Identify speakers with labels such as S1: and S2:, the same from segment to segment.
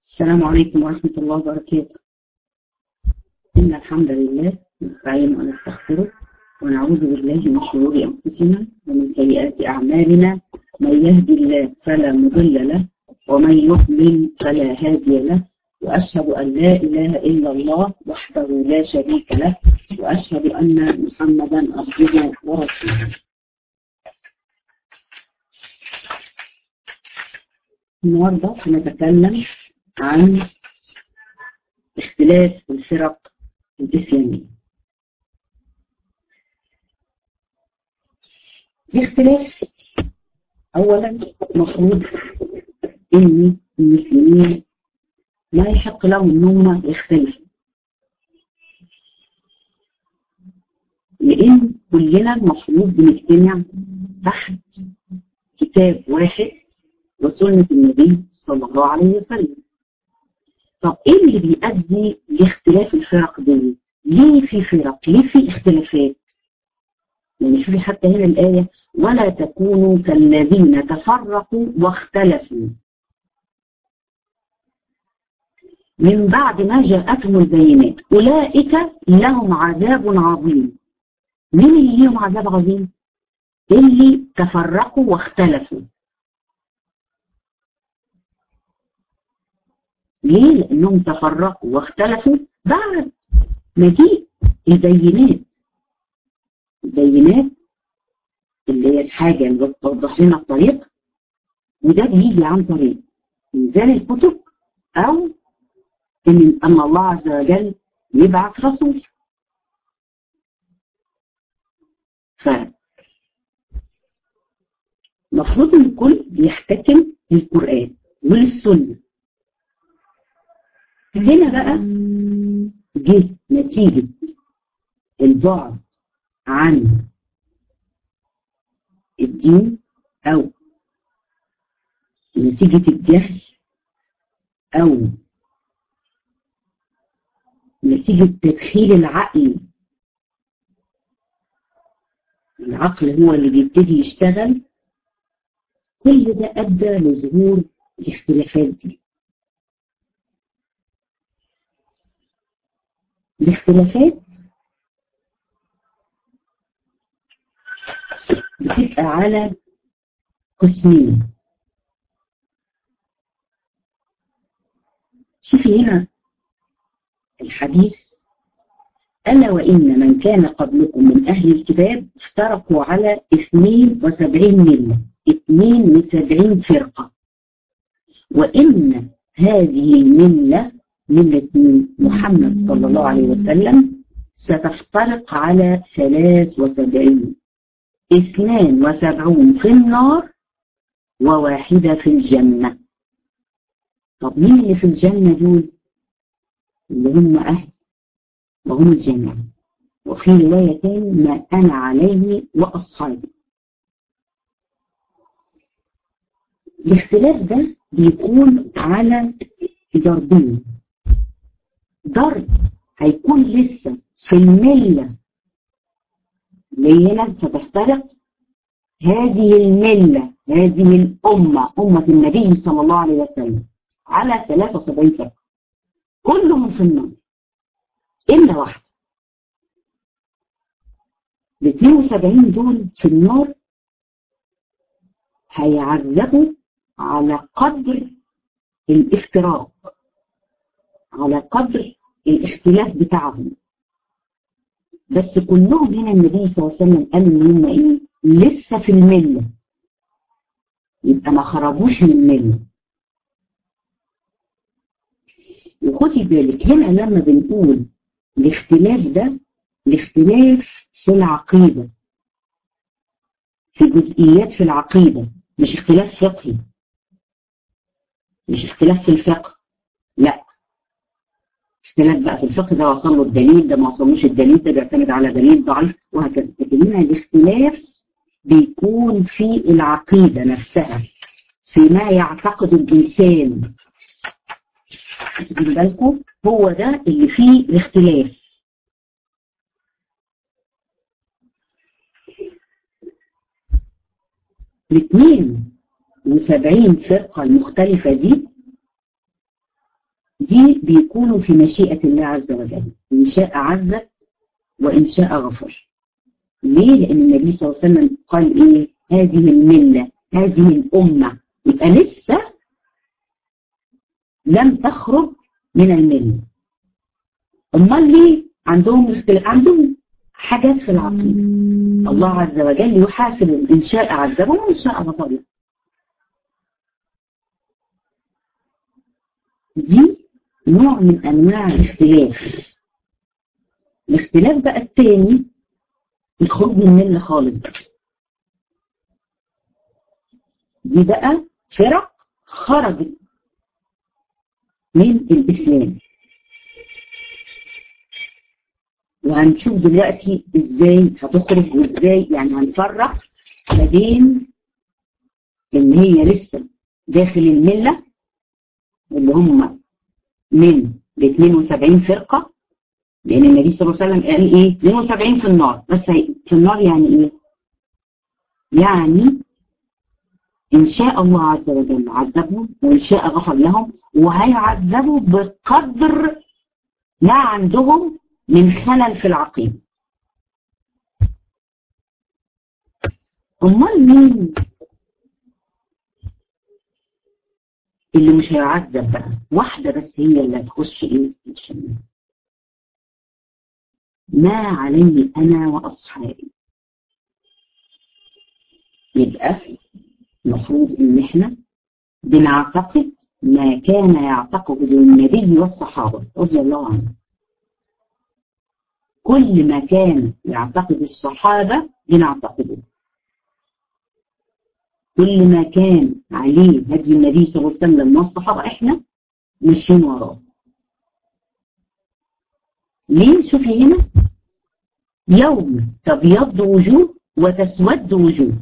S1: السلام عليكم ورحمة الله وبركاته إن الحمد لله نستعين ونستغفره ونعوذ بالله من شرور أنفسنا ومن سيئات أعمالنا من يهدي الله فلا مضل له ومن يضلل فلا هادي له وأشهد أن لا إله إلا الله وحده لا شريك له وأشهد أن محمدا عبده ورسوله النهارده هنتكلم عن اختلاف الفرق الإسلامية الاختلاف أولا مفروض إن المسلمين لا يحق لهم إن هم يختلفوا لأن كلنا المفروض بنجتمع تحت كتاب واحد وسنة النبي صلى الله عليه وسلم طب ايه اللي بيؤدي لاختلاف الفرق دي؟ ليه في فرق؟ ليه في اختلافات؟ يعني شوفي حتى هنا الآية ولا تكونوا كالذين تفرقوا واختلفوا من بعد ما جاءتهم البينات أولئك لهم عذاب عظيم مين اللي ليهم عذاب عظيم؟ اللي تفرقوا واختلفوا ليه؟ لأنهم تفرقوا واختلفوا بعد مجيء البينات البينات اللي هي الحاجة اللي بتوضح لنا الطريق وده بيجي عن طريق إنزال الكتب أو إن أن الله عز وجل يبعث رسول ف المفروض إن الكل بيحتكم للقرآن وللسنة هنا بقى جه نتيجة البعد عن الدين أو نتيجة الجهل أو نتيجة تدخيل العقل العقل هو اللي بيبتدي يشتغل كل ده أدى لظهور الاختلافات دي الاختلافات بتبقى على قسمين شوفي هنا الحديث ألا وإن من كان قبلكم من أهل الكتاب افترقوا على 72 ملة 72 فرقة وإن هذه الملة ملة محمد صلى الله عليه وسلم ستفترق على 73 اثنان وسبعون في النار وواحدة في الجنة طب مين اللي في الجنة دول اللي هم أهل وهم الجنة وفي رواية ما أنا عليه وأصحابي الاختلاف ده بيكون على ضربين ضرب هيكون لسه في الملة اللي هنا ستفترق هذه الملة هذه الأمة أمة النبي صلى الله عليه وسلم على 73 فرقة كلهم في النار إلا واحدة ال 72 دول في النار هيعذبوا على قدر الافتراق على قدر الاختلاف بتاعهم بس كلهم هنا النبي صلى الله عليه وسلم قال ان هم ايه لسه في المله يبقى ما خرجوش من المله وخدي بالك هنا لما بنقول الاختلاف ده الاختلاف في العقيده في جزئيات في العقيده مش اختلاف فقهي مش اختلاف في الفقه لا اختلاف بقى في الفقه ده وصل له الدليل ده ما وصلوش الدليل ده بيعتمد على دليل ضعيف وهكذا لكن هنا الاختلاف بيكون في العقيدة نفسها فيما يعتقد الإنسان خدوا بالكم هو ده اللي فيه الاختلاف الاثنين وسبعين فرقة المختلفة دي دي بيكونوا في مشيئة الله عز وجل إن شاء عذب وإن شاء غفر ليه؟ لأن النبي صلى الله عليه وسلم قال إيه هذه الملة هذه الأمة يبقى لسه لم تخرج من الملة أمال ليه عندهم اختلاف عندهم حاجات في العقيدة الله عز وجل يحاسب إن شاء عذبه وإن شاء غفر له دي نوع من أنواع الاختلاف الاختلاف بقى التاني الخروج من الملة خالص بقى دي بقى فرق خرجت من الإسلام وهنشوف دلوقتي ازاي هتخرج وازاي يعني هنفرق ما بين اللي هي لسه داخل الملة اللي هم من ال 72 فرقة لأن النبي صلى الله عليه وسلم قال إيه 72 في النار بس في النار يعني إيه؟ يعني إن شاء الله عز وجل عذبهم وإن شاء غفر لهم وهيعذبوا بقدر ما عندهم من خلل في العقيدة أمال مين اللي مش هيعذب بقى واحدة بس هي اللي هتخش إيه الجنة ما عليه أنا وأصحابي يبقى المفروض إن إحنا بنعتقد ما كان يعتقده النبي والصحابة رضي الله عنهم كل ما كان يعتقد الصحابة بنعتقده كل ما كان عليه هدي النبي صلى الله عليه وسلم والصحابة احنا ماشيين وراه ليه شوفي هنا يوم تبيض وجوه وتسود وجوه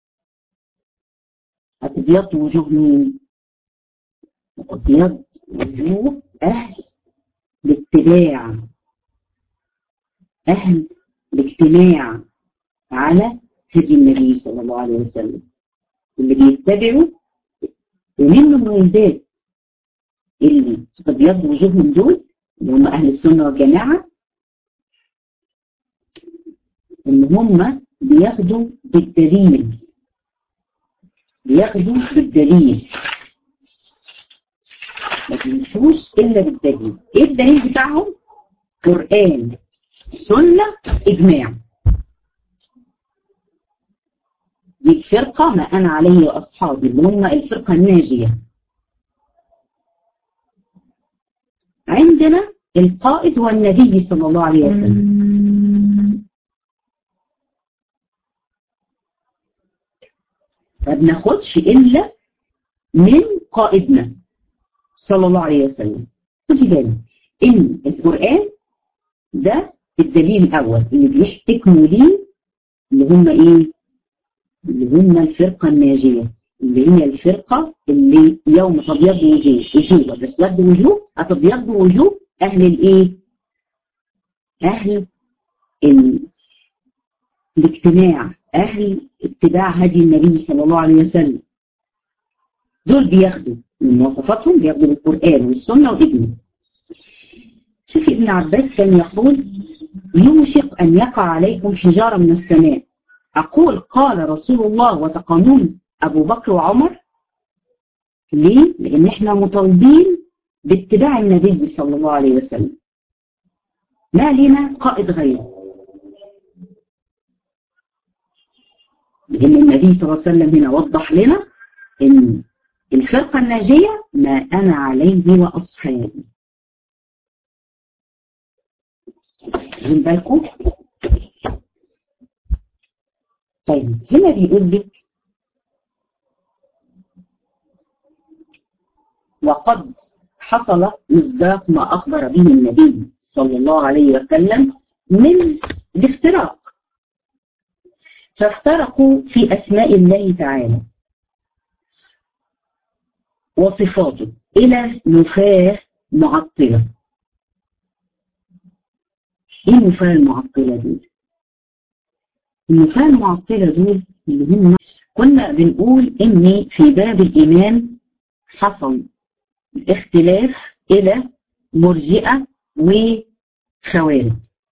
S1: هتبيض وجوه مين؟ هتبيض وجوه أهل الاتباع أهل الاجتماع على هدي النبي صلى الله عليه وسلم اللي بيتبعوا ومن المميزات اللي تبيض وجوههم دول اللي هم أهل السنة والجماعة إن هم بياخدوا بالدليل بياخدوا بالدليل ما بيمشوش إلا بالدليل إيه الدليل بتاعهم؟ قرآن سنة إجماع دي فرقة ما أنا عليه وأصحابي اللي هم الفرقة الناجية عندنا القائد هو النبي صلى الله عليه وسلم ما بناخدش إلا من قائدنا صلى الله عليه وسلم خدي بالك إن القرآن ده الدليل الأول اللي بيحتكموا ليه اللي هم إيه؟ اللي هم الفرقة الناجية اللي هي الفرقة اللي يوم تبيض وجوه وجوه وتسود وجوه هتبيض وجوه أهل الإيه؟ أهل ال... الاجتماع أهل اتباع هدي النبي صلى الله عليه وسلم دول بياخدوا من مواصفاتهم بياخدوا بالقرآن والسنة والإجماع شوفي ابن عباس كان يقول يوشك أن يقع عليكم حجارة من السماء أقول قال رسول الله وتقانون أبو بكر وعمر ليه؟ لأن احنا مطالبين باتباع النبي صلى الله عليه وسلم ما لنا قائد غيره لأن النبي صلى الله عليه وسلم هنا وضح لنا أن الفرقة الناجية ما أنا عليه وأصحابي واخدين بالكم طيب هنا بيقول لك وقد حصل مصداق ما أخبر به النبي صلى الله عليه وسلم من الافتراق فافترقوا في أسماء الله تعالى وصفاته إلى نفاه معطلة ايه النفاة المعطلة دول؟ النفاة المعطلة دول اللي هم كنا بنقول ان في باب الايمان حصل اختلاف الى مرجئة وخوارج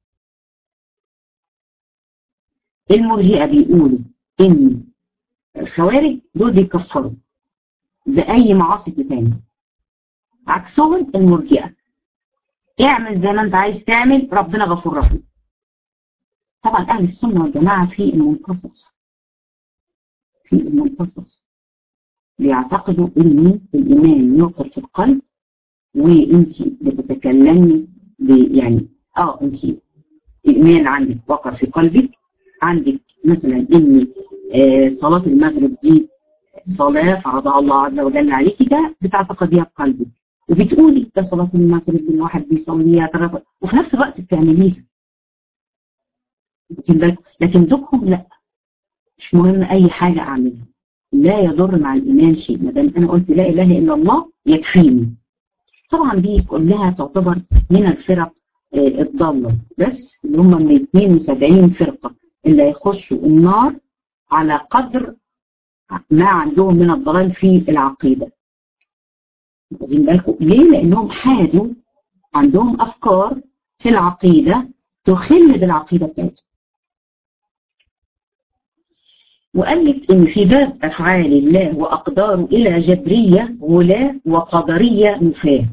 S1: المرجئة بيقولوا إن الخوارج دول بيكفروا بأي معاصي تاني عكسهم المرجئة اعمل زي ما انت عايز تعمل ربنا غفور رحيم طبعا أهل السنة والجماعة في المنتصف في المنتصف بيعتقدوا ان الايمان يوقر في القلب وانت بتتكلمي يعني اه انت الايمان عندك وقر في قلبك عندك مثلا ان آه صلاه المغرب دي صلاه فرضها الله عز وجل عليك ده بتعتقديها بقلبك وبتقولي ده صلاه المغرب الواحد بيصليها ثلاثه وفي نفس الوقت بتعمليها لكن دكهم لا مش مهم اي حاجه اعملها لا يضر مع الايمان شيء ما دام انا قلت لا اله الا الله يكفيني طبعا دي كلها تعتبر من الفرق الضاله بس اللي هم من 72 فرقه اللي هيخشوا النار على قدر ما عندهم من الضلال في العقيده واخدين بالكم ليه؟ لانهم حادوا عندهم افكار في العقيده تخل بالعقيده بتاعتهم وقال لك ان في باب افعال الله واقداره الى جبريه غلاة وقدريه نفاه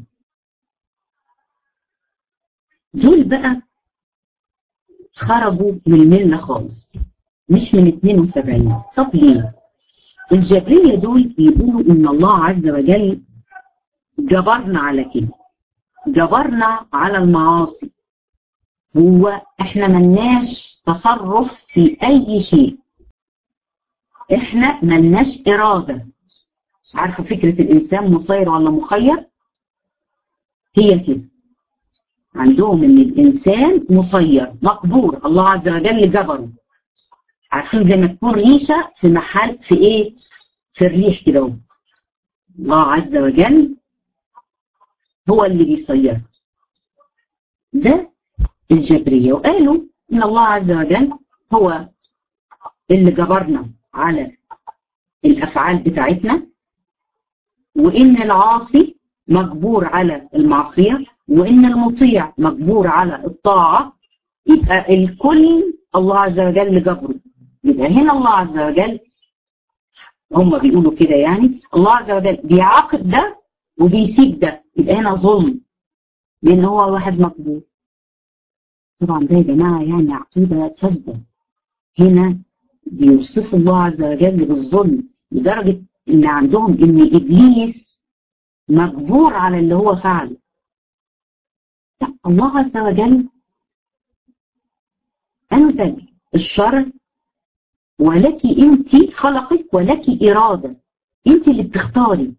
S1: دول بقى خرجوا من المله خالص مش من 72 طب ليه؟ الجبريه دول بيقولوا ان الله عز وجل جبرنا على كده جبرنا على المعاصي هو احنا ملناش تصرف في اي شيء احنا ملناش اراده مش عارفه فكره الانسان مسير ولا مخير هي كده عندهم ان الانسان مسير مقبور الله عز وجل جبره عارفين زي ما تكون ريشه في محل في ايه في الريح كده الله عز وجل هو اللي بيصير ده الجبريه وقالوا ان الله عز وجل هو اللي جبرنا على الافعال بتاعتنا وان العاصي مجبور على المعصيه وان المطيع مجبور على الطاعه يبقى الكل الله عز وجل جبره يبقى هنا الله عز وجل هم بيقولوا كده يعني الله عز وجل بيعاقب ده وبيسيب ده يبقى هنا ظلم لان هو واحد مقبول طبعا ده يا جماعه يعني عقيده فاسده هنا بيوصفوا الله عز وجل بالظلم لدرجة إن عندهم إن إبليس مجبور على اللي هو فعله. لا الله عز وجل أنزل الشرع ولك أنت خلقك ولك إرادة أنت اللي بتختاري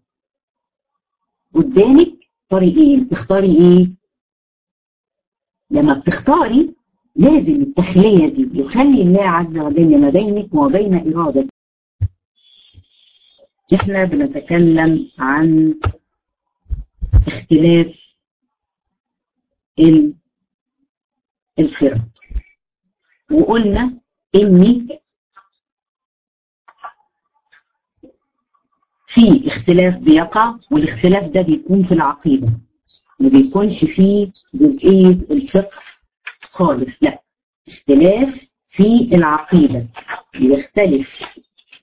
S1: قدامك طريقين تختاري إيه؟ لما بتختاري لازم التخلية دي يخلي الله عز وجل ما بينك وما بين إرادتك احنا بنتكلم عن اختلاف الفرق وقلنا ان في اختلاف بيقع والاختلاف ده بيكون في العقيدة ما بيكونش فيه جزئية الفقه خالص لا اختلاف في العقيدة يختلف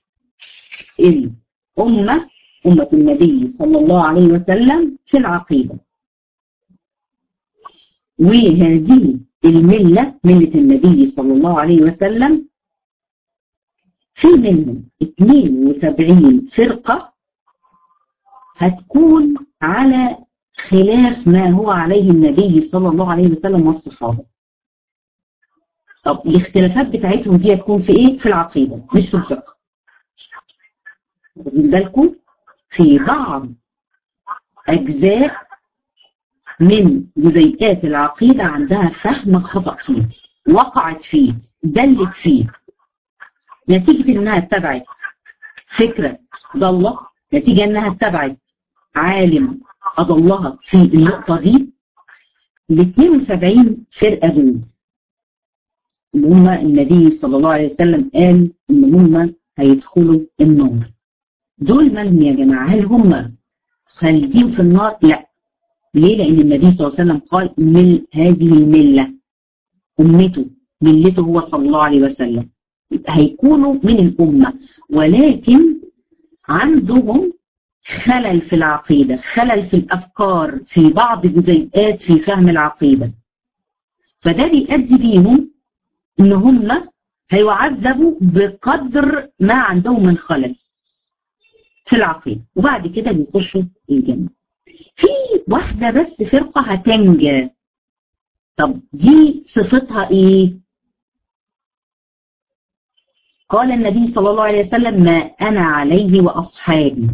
S1: الأمة أمة النبي صلى الله عليه وسلم في العقيدة وهذه الملة ملة النبي صلى الله عليه وسلم في منهم 72 فرقة هتكون على خلاف ما هو عليه النبي صلى الله عليه وسلم والصحابة طب الاختلافات بتاعتهم دي هتكون في ايه؟ في العقيدة مش في الفقه. واخدين بالكم؟ في بعض أجزاء من جزيئات العقيدة عندها فهم خطأ فيه وقعت فيه دلت فيه نتيجة إنها اتبعت فكرة ضالة نتيجة إنها اتبعت عالم أضلها في النقطة دي ال 72 فرقة دول اللي هم النبي صلى الله عليه وسلم قال ان هم هيدخلوا النار دول مالهم يا جماعه هل هم خالدين في النار لا ليه؟ لأن النبي صلى الله عليه وسلم قال من هذه الملة أمته ملته هو صلى الله عليه وسلم هيكونوا من الأمة ولكن عندهم خلل في العقيدة خلل في الأفكار في بعض جزيئات في فهم العقيدة فده بيؤدي بيهم إن هم هيعذبوا بقدر ما عندهم من خلل في العقيدة وبعد كده بيخشوا الجنة في واحدة بس فرقة هتنجى طب دي صفتها ايه قال النبي صلى الله عليه وسلم ما أنا عليه وأصحابي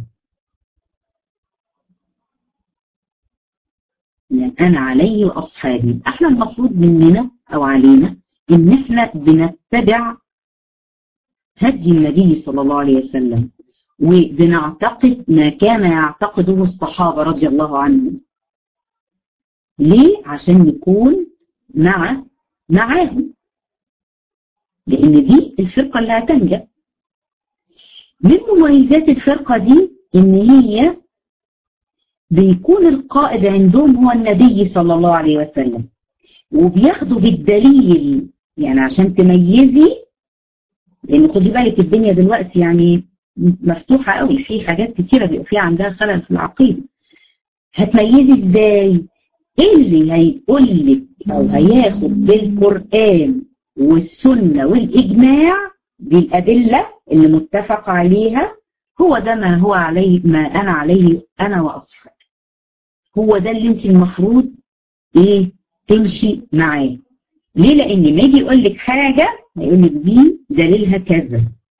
S1: ما أنا عليه وأصحابي احنا المفروض مننا أو علينا إن احنا بنتبع هدي النبي صلى الله عليه وسلم وبنعتقد ما كان يعتقده الصحابة رضي الله عنهم ليه؟ عشان نكون مع معاهم لأن دي الفرقة اللي هتنجح من مميزات الفرقة دي إن هي بيكون القائد عندهم هو النبي صلى الله عليه وسلم وبياخدوا بالدليل يعني عشان تميزي لأن خدي بالك الدنيا دلوقتي يعني مفتوحة قوي في حاجات كتيرة بيبقى فيها عندها خلل في العقيدة هتميزي ازاي؟ اللي هيقول لك او هياخد بالقرآن والسنة والإجماع بالأدلة اللي متفق عليها هو ده ما هو عليه ما أنا عليه أنا وأصحابي هو ده اللي أنت المفروض إيه تمشي معاه ليه؟ لأن ما يجي يقول لك حاجة هيقول لك دي دليلها كذا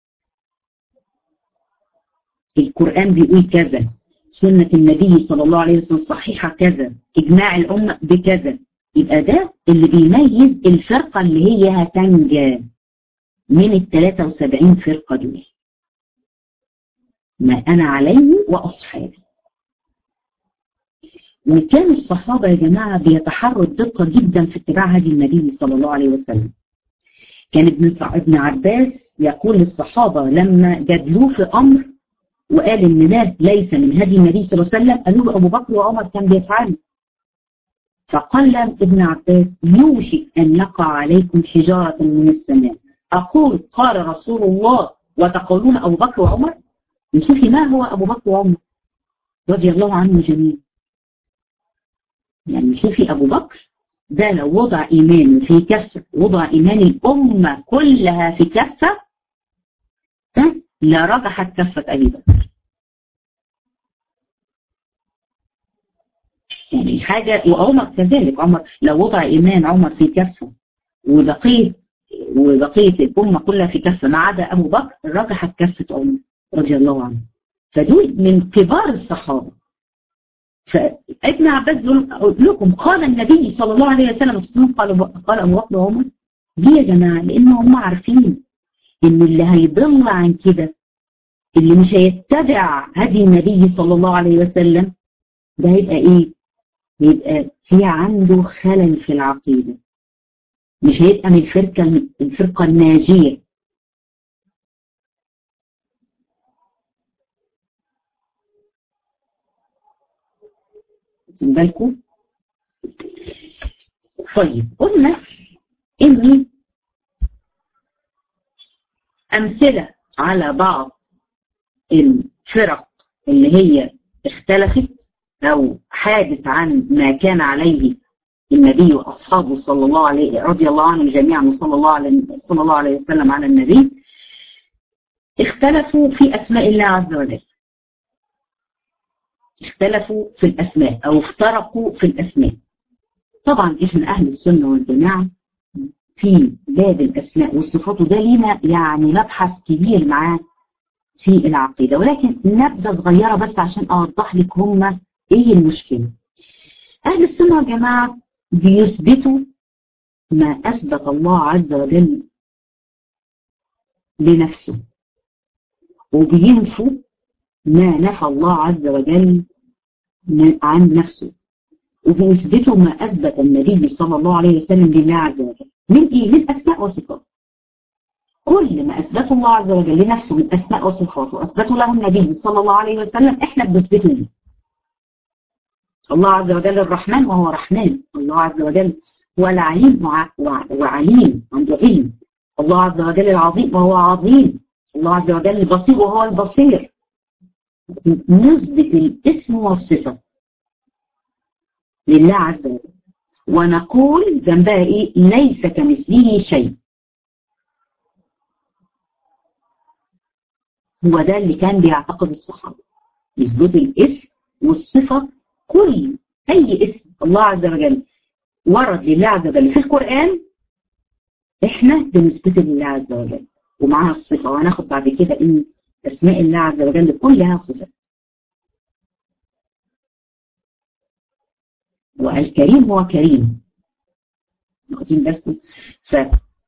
S1: القرآن بيقول كذا سنة النبي صلى الله عليه وسلم صحيحة كذا إجماع الأمة بكذا يبقى ده اللي بيميز الفرقة اللي هي هتنجى من ال 73 فرقة دول ما أنا عليه وأصحابي وكان الصحابة يا جماعة بيتحروا الدقة جدا في اتباع هدي النبي صلى الله عليه وسلم كان ابن ابن عباس يقول للصحابة لما جادلوه في أمر وقال إن ده ليس من هدي النبي صلى الله عليه وسلم قالوا له أبو بكر وعمر كان بيفعلوا فقال ابن عباس يوشك أن يقع عليكم حجارة من السماء أقول قال رسول الله وتقولون أبو بكر وعمر نشوفي ما هو أبو بكر وعمر رضي الله عنه جميعا يعني شوفي أبو بكر ده لو وضع إيمان في كفة وضع إيمان الأمة كلها في كفة لا رجحت كفة أبي بكر يعني حاجة وعمر كذلك عمر لو وضع إيمان عمر في كفة وبقية وبقية الأمة كلها في كفة ما عدا أبو بكر رجحت كفة عمر رضي الله عنه فدول من كبار الصحابة فابن عباس بيقول لكم قال النبي صلى الله عليه وسلم قال قال أبو بكر وعمر ليه يا جماعة؟ لأن هم عارفين إن اللي هيضل عن كده اللي مش هيتبع هدي النبي صلى الله عليه وسلم ده هيبقى إيه؟ يبقى في عنده خلل في العقيدة مش هيبقى من الفرقة الفرقة الناجية بالكم طيب قلنا ان امثله على بعض الفرق اللي هي اختلفت او حادت عن ما كان عليه النبي واصحابه صلى الله عليه رضي الله عنهم جميعا وصلى الله عليه صلى الله عليه وسلم على النبي اختلفوا في اسماء الله عز وجل اختلفوا في الأسماء أو افترقوا في الأسماء طبعا إحنا أهل السنة والجماعة في باب الأسماء والصفات وده لينا يعني مبحث كبير معاه في العقيدة ولكن نبذة صغيرة بس عشان أوضح لك هما إيه المشكلة أهل السنة والجماعة بيثبتوا ما أثبت الله عز وجل لنفسه وبينفوا ما نفى الله عز وجل عن نفسه وبيثبتوا ما أثبت النبي صلى الله عليه وسلم لله عز وجل من إيه؟ من أسماء وصفات كل ما أثبته الله عز وجل لنفسه من أسماء وصفات وأثبته له النبي صلى الله عليه وسلم إحنا بنثبته ليه الله عز وجل الرحمن وهو رحمن الله عز وجل هو العليم وعليم عنده علم الله عز وجل العظيم وهو عظيم الله عز وجل البصير وهو البصير نثبت الاسم والصفة لله عز وجل ونقول جنبها ايه ليس كمثله شيء هو ده اللي كان بيعتقد الصحابة يثبت الاسم والصفة كل أي اسم الله عز وجل ورد لله عز وجل في القرآن احنا بنثبته لله عز وجل ومعاها الصفة وهناخد بعد كده ان اسماء الله عز وجل كلها صفات والكريم هو كريم واخدين بالكم ف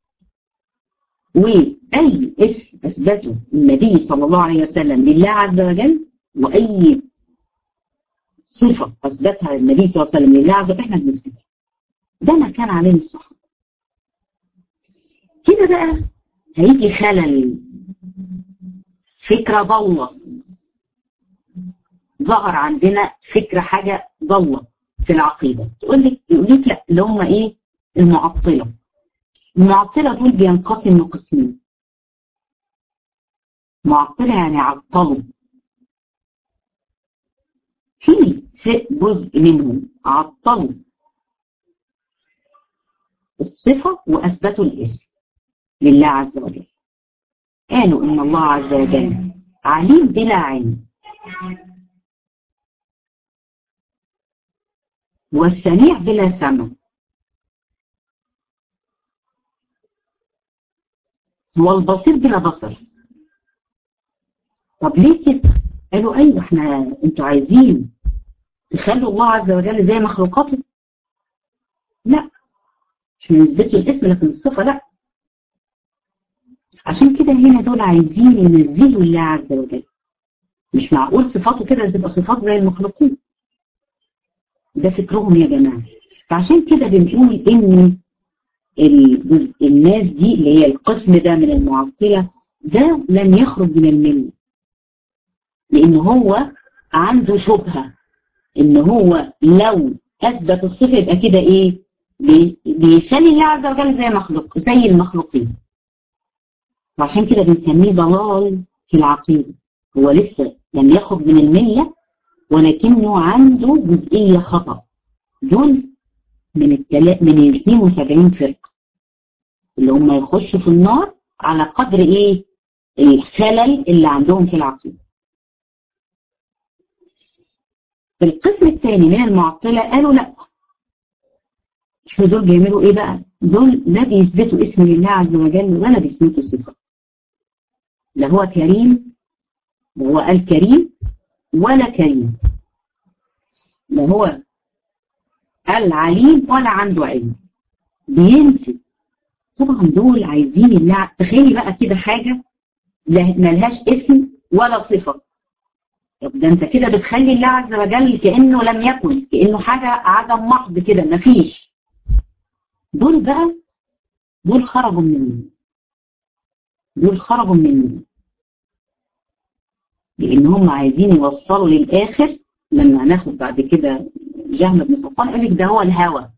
S1: واي اسم اثبته النبي صلى الله عليه وسلم لله عز وجل واي صفه اثبتها النبي صلى الله عليه وسلم لله عز وجل احنا بنثبتها ده ما كان عليه الصحابه كده بقى هيجي خلل فكره ضاله ظهر عندنا فكره حاجه ضاله في العقيده تقول لك يقول لك لا اللي هم ايه المعطله المعطله دول بينقسموا قسمين معطله يعني عطلوا في في جزء منهم عطلوا الصفه واثبتوا الاسم لله عز وجل قالوا ان الله عز وجل عليم بلا علم والسميع بلا سمع والبصير بلا بصر طب ليه كده؟ قالوا ايوه احنا انتوا عايزين تخلوا الله عز وجل زي مخلوقاته؟ لا مش نثبتوا الاسم لكن الصفه لا عشان كده هنا دول عايزين ينزلوا الله عز وجل مش معقول صفاته كده تبقى صفات زي المخلوقين ده فكرهم يا جماعه فعشان كده بنقول ان الناس دي اللي هي القسم ده من المعطله ده لم يخرج من المله لان هو عنده شبهه ان هو لو اثبت الصفه يبقى كده ايه بيخلي الله عز وجل زي مخلوق زي المخلوقين وعشان كده بنسميه ضلال في العقيده هو لسه لم يخرج من المله ولكنه عنده جزئيه خطا دول من التلا... من ال 72 فرقه اللي هم يخشوا في النار على قدر ايه الخلل اللي عندهم في العقيده القسم الثاني من المعطله قالوا لا شو دول بيعملوا ايه بقى دول لا بيثبتوا اسم الله عز وجل ولا بيثبتوا صفه لا هو كريم وهو قال كريم ولا كريم لا هو العليم ولا عنده علم بينفي طبعا دول عايزين الله تخيلي بقى كده حاجه ملهاش اسم ولا صفه طب ده انت كده بتخلي الله عز وجل كانه لم يكن كانه حاجه عدم محض كده مفيش دول بقى دول خرجوا من المله دول خرجوا من المله لان هم عايزين يوصلوا للاخر لما هناخد بعد كده جهم بن صفوان يقول لك ده هو الهوى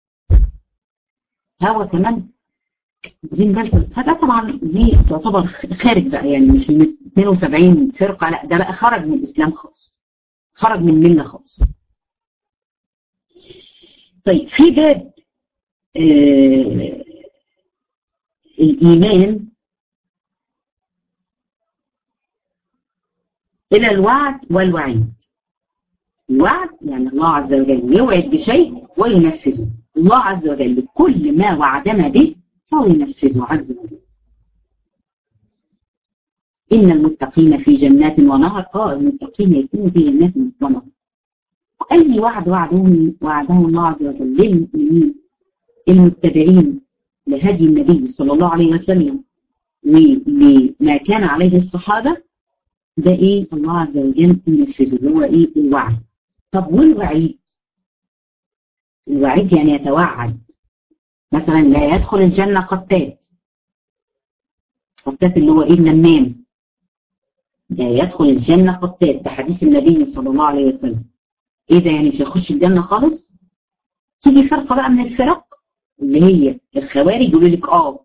S1: هوى كمان واخدين بالكم فده طبعا دي تعتبر خارج بقى يعني مش من 72 فرقه لا ده بقى خرج من الاسلام خالص خرج من المله خالص طيب في باب آه الايمان الى الوعد والوعيد الوعد يعني الله عز وجل يوعد بشيء وينفذه الله عز وجل كل ما وعدنا به فهو ينفذه عز وجل إن المتقين في جنات ونهر اه المتقين يكونوا في جنات ونهر أي وعد وعده وعده الله عز وجل للمؤمنين المتبعين لهدي النبي صلى الله عليه وسلم ولما كان عليه الصحابة ده إيه الله عز وجل ينفذه هو إيه الوعد طب والوعيد الوعيد يعني يتوعد مثلا لا يدخل الجنة قتات قتات اللي هو ايه النمام لا يدخل الجنة قتات ده حديث النبي صلى الله عليه وسلم ايه ده يعني مش هيخش الجنه خالص تيجي فرقه بقى من الفرق اللي هي الخوارج يقولوا لك اه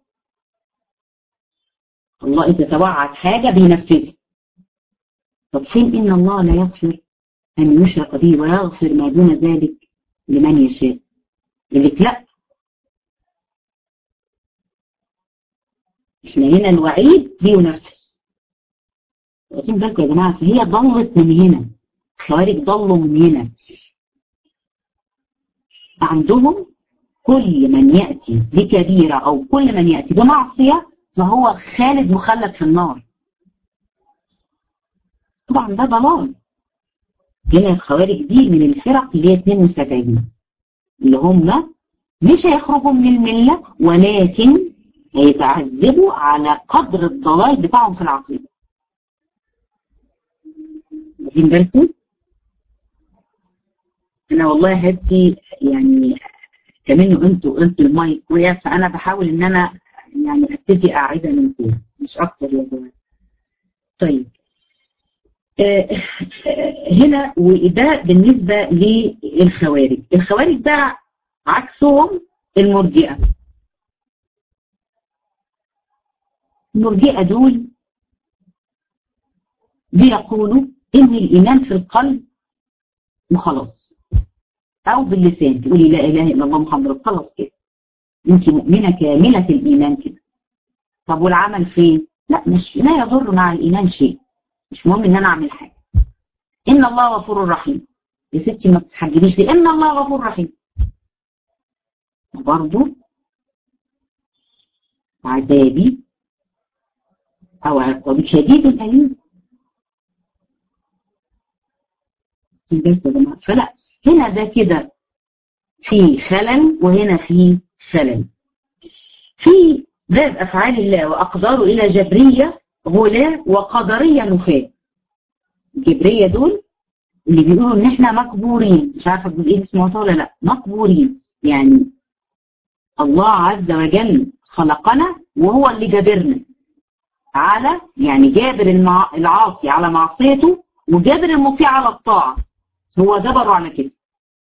S1: الله اذا توعد حاجه بينفذها طب فين ان الله لا يغفر ان يشرك به ويغفر ما دون ذلك لمن يشاء يقول لك لا احنا هنا الوعيد بينفذ واخدين بالكم يا جماعه فهي ضلت من هنا الخوارج ضلوا من هنا عندهم كل من ياتي بكبيره او كل من ياتي بمعصيه فهو خالد مخلد في النار طبعا ده ضلال هنا الخوارج دي من الفرق اللي هي 72 اللي هم مش هيخرجوا من المله ولكن هيتعذبوا على قدر الضلال بتاعهم في العقيده واخدين بالكم؟ انا والله يا حبيبتي يعني كمان انتوا انتوا المايك وقع فانا بحاول ان انا يعني ابتدي اعيدها من تاني مش اكتر يا جماعه. طيب آه هنا وده بالنسبه للخوارج، الخوارج بقى عكسهم المرجئه. المرجئه دول بيقولوا ان الايمان في القلب وخلاص او باللسان تقولي لا اله الا الله محمد رسول خلاص كده انت مؤمنه كامله الايمان كده طب والعمل فين؟ لا مش لا يضر مع الايمان شيء مش مهم ان انا اعمل حاجه ان الله غفور رحيم يا ستي ما تتحجبيش ليه ان الله غفور رحيم برضه عذابي او عقابي شديد اليم فلا هنا ده كده في خلل وهنا في خلل في باب افعال الله واقداره الى جبريه غلاة وقدريه نفاة الجبريه دول اللي بيقولوا ان احنا مقبورين مش عارفه الجزئيه دي سمعتها ولا لا مقبورين يعني الله عز وجل خلقنا وهو اللي جابرنا على يعني جابر المع... العاصي على معصيته وجابر المطيع على الطاعه هو جبره على كده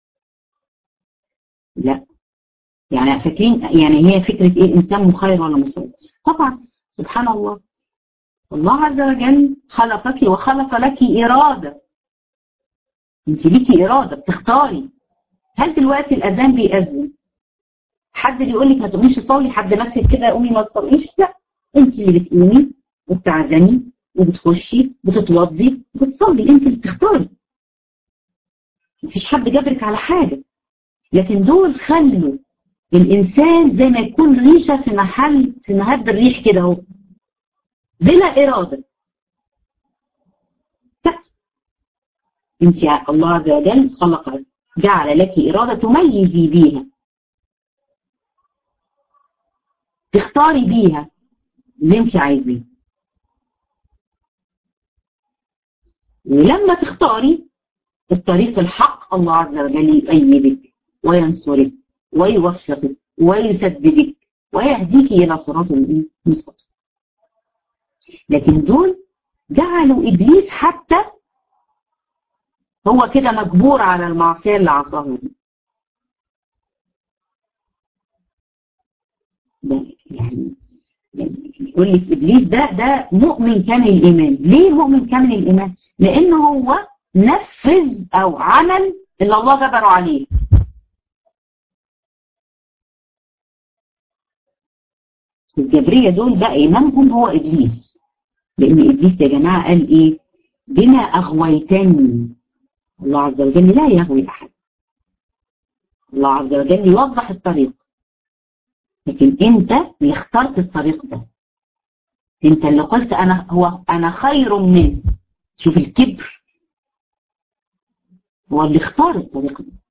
S1: لا يعني فاكرين يعني هي فكره ايه الانسان مخير ولا مسير طبعا سبحان الله الله عز وجل خلقك وخلق لك اراده انت ليكي اراده بتختاري هل دلوقتي الاذان بيأذن حد اللي يقول لك ما تقوميش تصلي حد مسك كده قومي ما تصليش لا انت اللي بتقومي وبتعزمي وبتخشي بتتوضي وبتصلي انت اللي بتختاري مفيش حد جبرك على حاجه لكن دول خلوا الانسان زي ما يكون ريشه في محل في مهد الريح كده اهو بلا اراده لا انت الله عز وجل خلق جعل لك اراده تميزي بيها تختاري بيها اللي انت عايزاه ولما تختاري الطريق الحق الله عز وجل يؤيدك وينصرك ويوفقك ويسددك ويهديك الى صراط المستقيم لكن دول جعلوا ابليس حتى هو كده مجبور على المعصيه اللي عصاها دي يعني يعني يقول لك ابليس ده ده مؤمن كامل الايمان ليه مؤمن كامل الايمان لانه هو نفذ او عمل اللي الله جبره عليه الجبرية دول بقى إمامهم هو إبليس لأن إبليس يا جماعة قال إيه بما أغويتني الله عز وجل لا يغوي أحد الله عز وجل يوضح الطريق لكن أنت اللي اخترت الطريق ده أنت اللي قلت أنا هو أنا خير منه شوف الكبر هو اللي اختار الطريق ده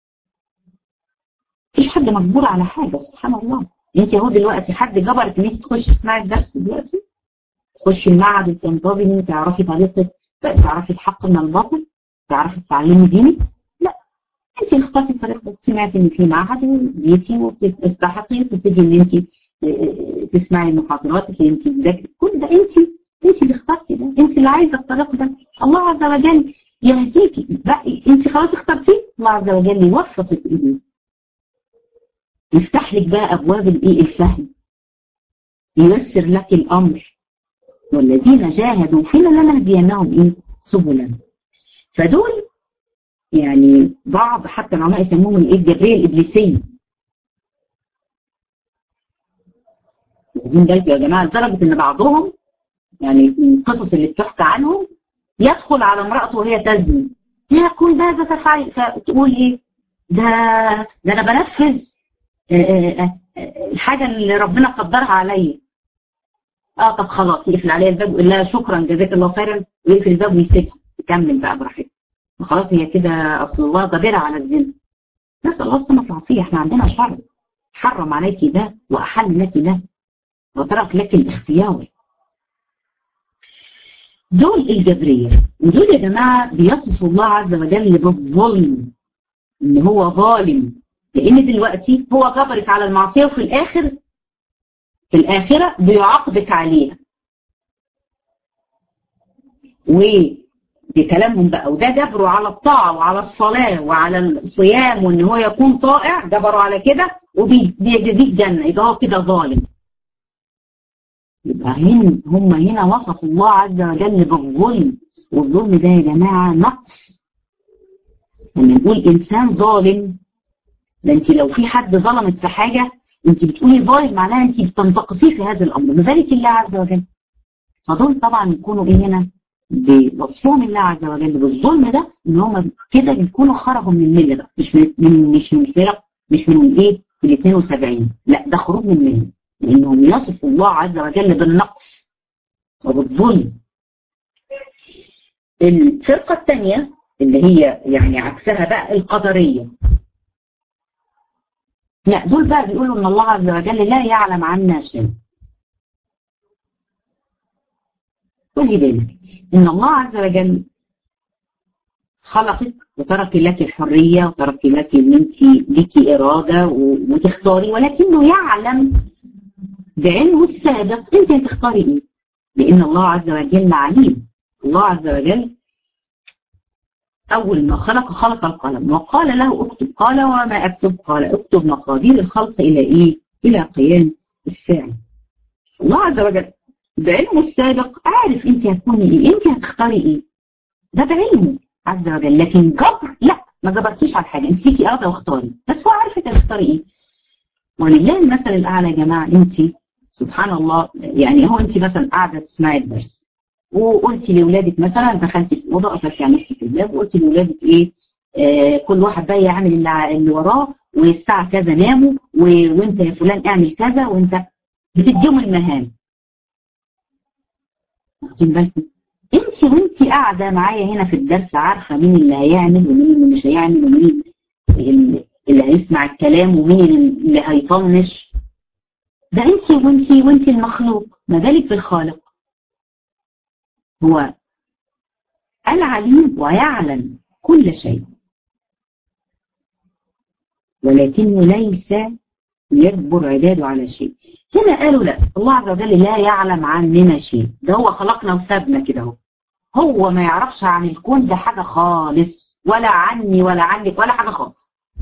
S1: مفيش حد مجبور على حاجة سبحان الله انت اهو دلوقتي حد جبرك ان انت تخشي تسمعي الدرس دلوقتي تخشي المعهد وتنتظمي تعرفي طريقه تعرفي الحق من الباطل تعرفي تتعلمي دينك لا انت اخترتي الطريق ده سمعتي ان في معهد وجيتي وبتستحقي وبتبتدي ان انت تسمعي المحاضرات انت تذاكري كل ده انت انت اللي اخترتي ده انت اللي عايزه الطريق ده الله عز وجل يهديكي بقى انت خلاص اخترتيه الله عز وجل يوفقك اليه يفتح لك بقى ابواب الايه الفهم ييسر لك الامر والذين جاهدوا فينا لنهدينهم ايه سبلا فدول يعني بعض حتى العلماء يسموهم الايه الجبريه الابليسيه واخدين بالكم يا جماعه لدرجه ان بعضهم يعني من القصص اللي بتحكى عنهم يدخل على امرأته وهي تزني يقول ماذا تفعلي فتقول ايه ده ده انا بنفذ الحاجه اللي ربنا قدرها عليا اه طب خلاص يقفل عليها الباب ويقول لها شكرا جزاك الله خيرا ويقفل الباب ويسيبها تكمل بقى براحتها وخلاص هي كده اصل الله قادره على الزنا نسال الله السماء العافيه احنا عندنا شرع حرم عليك ده واحل لك ده وترك لك الاختيار دول الجبرية ودول يا جماعة بيصفوا الله عز وجل بالظلم ان هو ظالم لان دلوقتي هو جبرك على المعصية وفي الاخر في الاخرة بيعاقبك عليها وبكلامهم بقى وده جبره على الطاعة وعلى الصلاة وعلى الصيام وان هو يكون طائع جبره على كده وبيجزيك جنة يبقى هو كده ظالم يبقى هنا هم هنا وصفوا الله عز وجل بالظلم والظلم ده يا جماعة نقص لما نقول إنسان ظالم ده أنت لو في حد ظلمت في حاجة أنت بتقولي ظالم معناها أنت بتنتقصيه في هذا الأمر ما بالك الله عز وجل فدول طبعا يكونوا إيه هنا بوصفهم الله عز وجل بالظلم ده إن هم كده بيكونوا خرجوا من الملة بقى مش من مش من الفرق مش من الإيه من 72 لا ده خروج من الملة لأنهم يصفوا الله عز وجل بالنقص وبالظلم الفرقة الثانية اللي هي يعني عكسها بقى القدرية لا دول بقى بيقولوا ان الله عز وجل لا يعلم عنا شيء خدي بالك ان الله عز وجل خلقك وترك لك الحرية وترك لك ان انت ليكي ارادة وتختاري ولكنه يعلم بعلمه السابق انت هتختاري ايه لان الله عز وجل عليم الله عز وجل اول ما خلق خلق القلم وقال له اكتب قال وما اكتب قال اكتب مقادير الخلق الى ايه الى قيام الساعه الله عز وجل بعلمه السابق عارف انت هتكوني ايه انت هتختاري ايه ده بعلمه عز وجل لكن جبر لا ما جبرتيش على حاجه انت ليكي اراده واختاري بس هو عارف انت هتختاري ايه ولله المثل الاعلى يا جماعه انت سبحان الله يعني هو انت مثلا قاعده تسمعي الدرس وقلتي لاولادك مثلا دخلتي في اوضه قفلتي على نفسك الباب وقلتي لاولادك ايه آه كل واحد بقى يعمل اللي, اللي وراه والساعه كذا ناموا و... وانت يا فلان اعمل كذا وانت بتديهم المهام واخدين بالكم انت وانت قاعده معايا هنا في الدرس عارفه مين اللي هيعمل ومين اللي مش هيعمل ومين اللي, اللي هيسمع الكلام ومين اللي هيطنش ده انت وانت وانت المخلوق ما بالك بالخالق هو العليم ويعلم كل شيء ولكنه ليس يجبر عباده على شيء هنا قالوا لا الله عز وجل لا يعلم عننا شيء ده هو خلقنا وسابنا كده اهو هو ما يعرفش عن الكون ده حاجه خالص ولا عني ولا عنك ولا حاجه خالص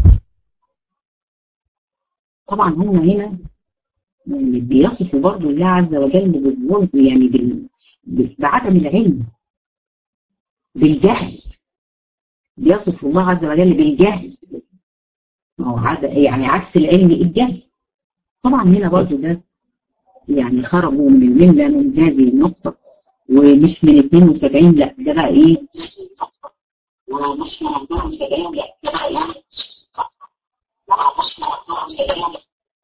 S1: طبعا هم هنا يعني بيصفوا برضه الله عز وجل بالظلم يعني بال... بعدم العلم بالجهل بيصف الله عز وجل بالجهل هو يعني عكس العلم الجهل طبعا هنا برضه ده يعني خرجوا من المله من هذه النقطه ومش من 72 لا ده بقى ايه؟ مش من 72 لا ده بقى ايه؟ مش من 72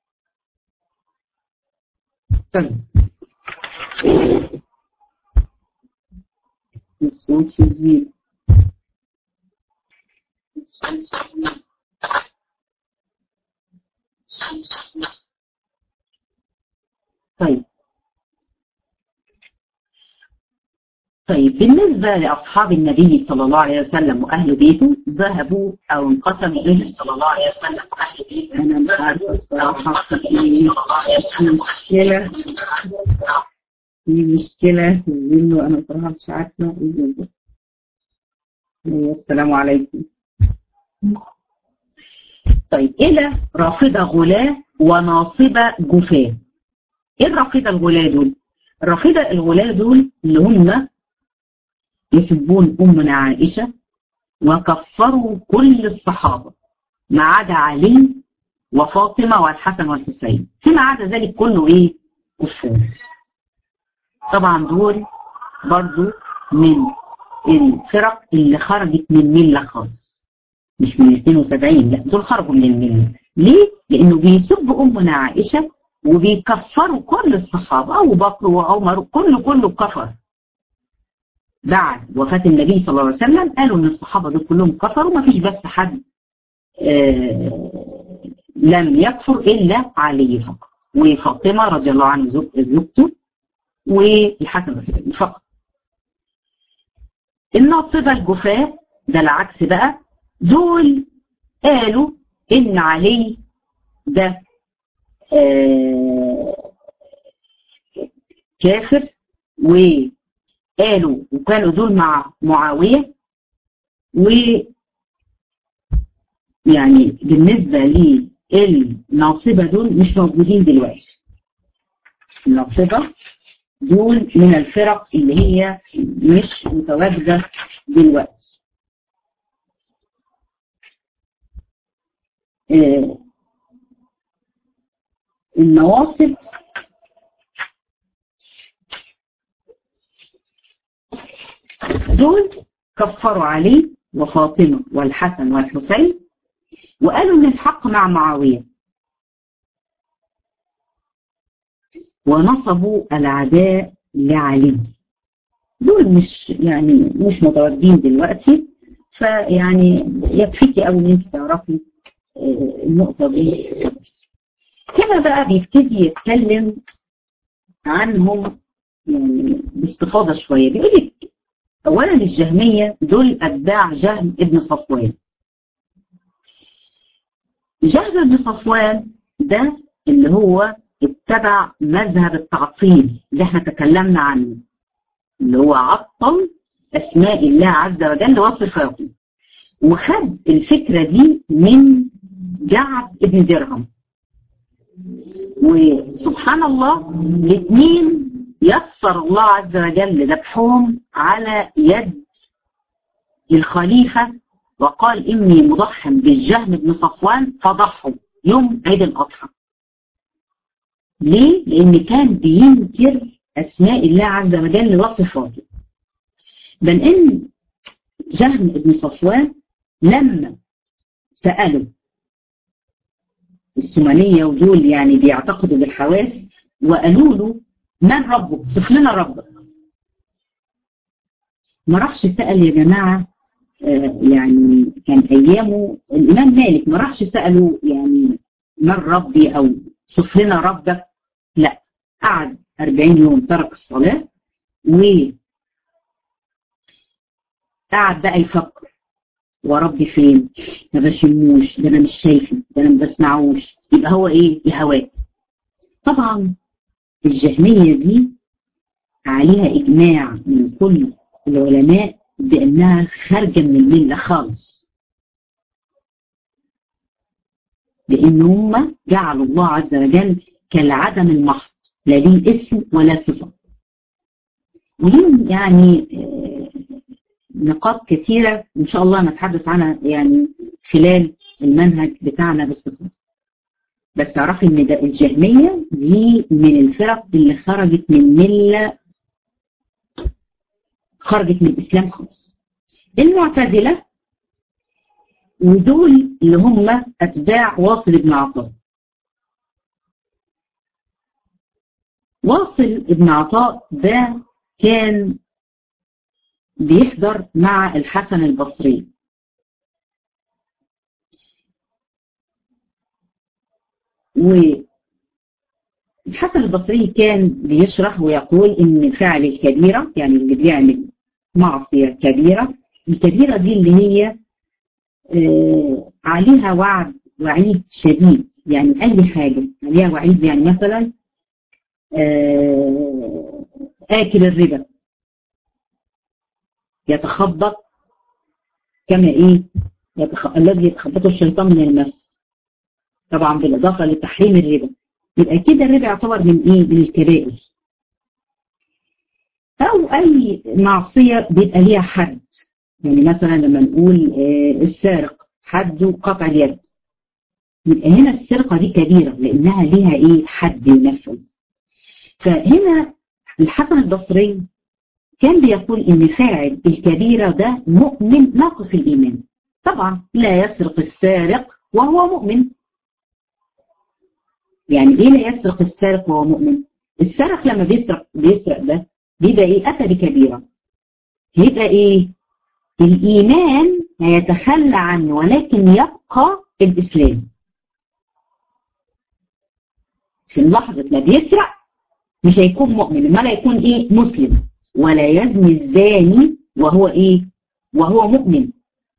S1: طيب الصوت شديد طيب طيب بالنسبة لأصحاب النبي صلى الله عليه وسلم وأهل بيته ذهبوا أو انقسموا إليه صلى الله عليه وسلم وأهل بيته أنا مش عارفة الصراحة في مشكلة في مشكلة منه أنا صراحة مش عارفة السلام عليكم طيب إلى رافضة غلاة وناصبة جفاة إيه الرافضة الغلاة دول؟ الرافضة الغلاة دول اللي هم يسبون أمنا عائشة وكفروا كل الصحابة ما عدا علي وفاطمة والحسن والحسين فيما عدا ذلك كله إيه؟ كفار طبعا دول برضو من الفرق اللي خرجت من ملة خالص مش من 72 لا دول خرجوا من الملة ليه؟ لأنه بيسبوا أمنا عائشة وبيكفروا كل الصحابة أبو بكر وعمر كله كله كفر بعد وفاة النبي صلى الله عليه وسلم قالوا إن الصحابة دول كلهم كفروا ما فيش بس حد آه لم يكفر إلا علي فقط وفاطمة رضي الله عنه زوجته والحسن والحسين فقط الناصبة الجفاة ده العكس بقى دول قالوا إن علي ده آه كافر وقالوا وكانوا دول مع معاوية و يعني بالنسبة للناصبة دول مش موجودين دلوقتي الناصبة دول من الفرق اللي هي مش متواجدة دلوقتي آه النواصب دول كفروا علي وفاطمة والحسن والحسين وقالوا ان الحق مع معاوية ونصبوا العداء لعلي دول مش يعني مش متواجدين دلوقتي فيعني يكفيكي قوي ان انت تعرفي النقطة دي هنا بقى بيبتدي يتكلم عنهم يعني باستفاضة شوية بيقول لك أولا الجهمية دول أتباع جهم ابن صفوان جهم ابن صفوان ده اللي هو اتبع مذهب التعطيل اللي احنا تكلمنا عنه اللي هو عطل أسماء الله عز وجل وصفاته وخد الفكرة دي من جعب ابن درهم وسبحان الله الاثنين يسر الله عز وجل ذبحهم على يد الخليفة وقال إني مضحم بالجهم بن صفوان فضحوا يوم عيد الأضحى ليه؟ لأن كان بينكر أسماء الله عز وجل وصفاته بل إن جهم بن صفوان لما سألوا السمانية ودول يعني بيعتقدوا بالحواس وقالوا له من ربك؟ صف لنا ربك. ما راحش سأل يا جماعة آه يعني كان أيامه الإمام مالك ما راحش سأله يعني من ربي أو صف لنا ربك لا قعد 40 يوم ترك الصلاة و قعد بقى يفكر وربي فين ما بشموش ده انا مش شايفه ده انا ما بسمعوش يبقى هو ايه الهوات طبعا الجهمية دي عليها اجماع من كل العلماء بانها خارجة من الملة خالص لان هم جعلوا الله عز وجل كالعدم المحض لا ليه اسم ولا صفة وليهم يعني نقاط كثيرة إن شاء الله نتحدث عنها يعني خلال المنهج بتاعنا باستفاضة بس تعرفي إن ده الجهمية دي من الفرق اللي خرجت من ملة خرجت من الإسلام خالص المعتزلة ودول اللي هم أتباع واصل بن عطاء واصل ابن عطاء ده كان بيحضر مع الحسن البصري والحسن البصري كان بيشرح ويقول ان فعل الكبيرة يعني اللي بيعمل معصية كبيرة الكبيرة دي اللي هي آه عليها وعد وعيد شديد يعني أي حاجة عليها وعيد يعني مثلا آه آكل الربا يتخبط كما ايه يتخ... الذي يتخبطه الشيطان من المس طبعا بالاضافه لتحريم الربا يبقى كده الربا يعتبر من ايه من الكبائر او اي معصيه بيبقى ليها حد يعني مثلا لما نقول آه السارق حده قطع اليد يبقى هنا السرقه دي كبيره لانها ليها ايه حد ينفذ فهنا الحسن البصري كان بيقول ان فاعل الكبيره ده مؤمن ناقص الايمان طبعا لا يسرق السارق وهو مؤمن يعني ايه لا يسرق السارق وهو مؤمن السارق لما بيسرق بيسرق ده بيبقى ايه اتى بكبيره يبقى ايه الايمان هيتخلى عنه ولكن يبقى الاسلام في لحظه ما بيسرق مش هيكون مؤمن امال هيكون ايه مسلم ولا يزني الزاني وهو ايه وهو مؤمن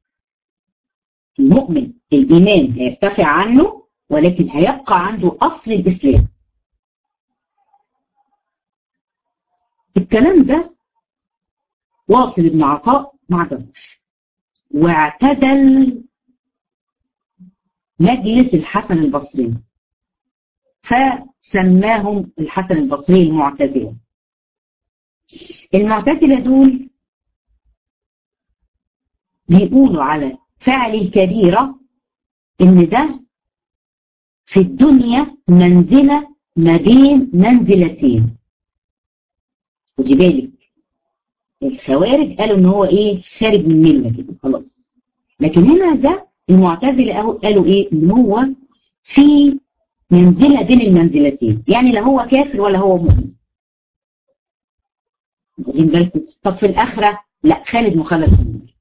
S1: المؤمن الايمان هيرتفع عنه ولكن هيبقى عنده اصل الاسلام الكلام ده واصل ابن عطاء ما عجبوش واعتزل مجلس الحسن البصري فسماهم الحسن البصري المعتزله المعتزله دول بيقولوا على فعل الكبيره ان ده في الدنيا منزله ما بين منزلتين خدي بالك الخوارج قالوا ان هو ايه خارج من مله كده خلاص لكن هنا ده المعتزله قالوا ايه ان هو في منزله بين المنزلتين يعني لا هو كافر ولا هو مؤمن واخدين بالكم طب في الاخره لا خالد مخلد في النار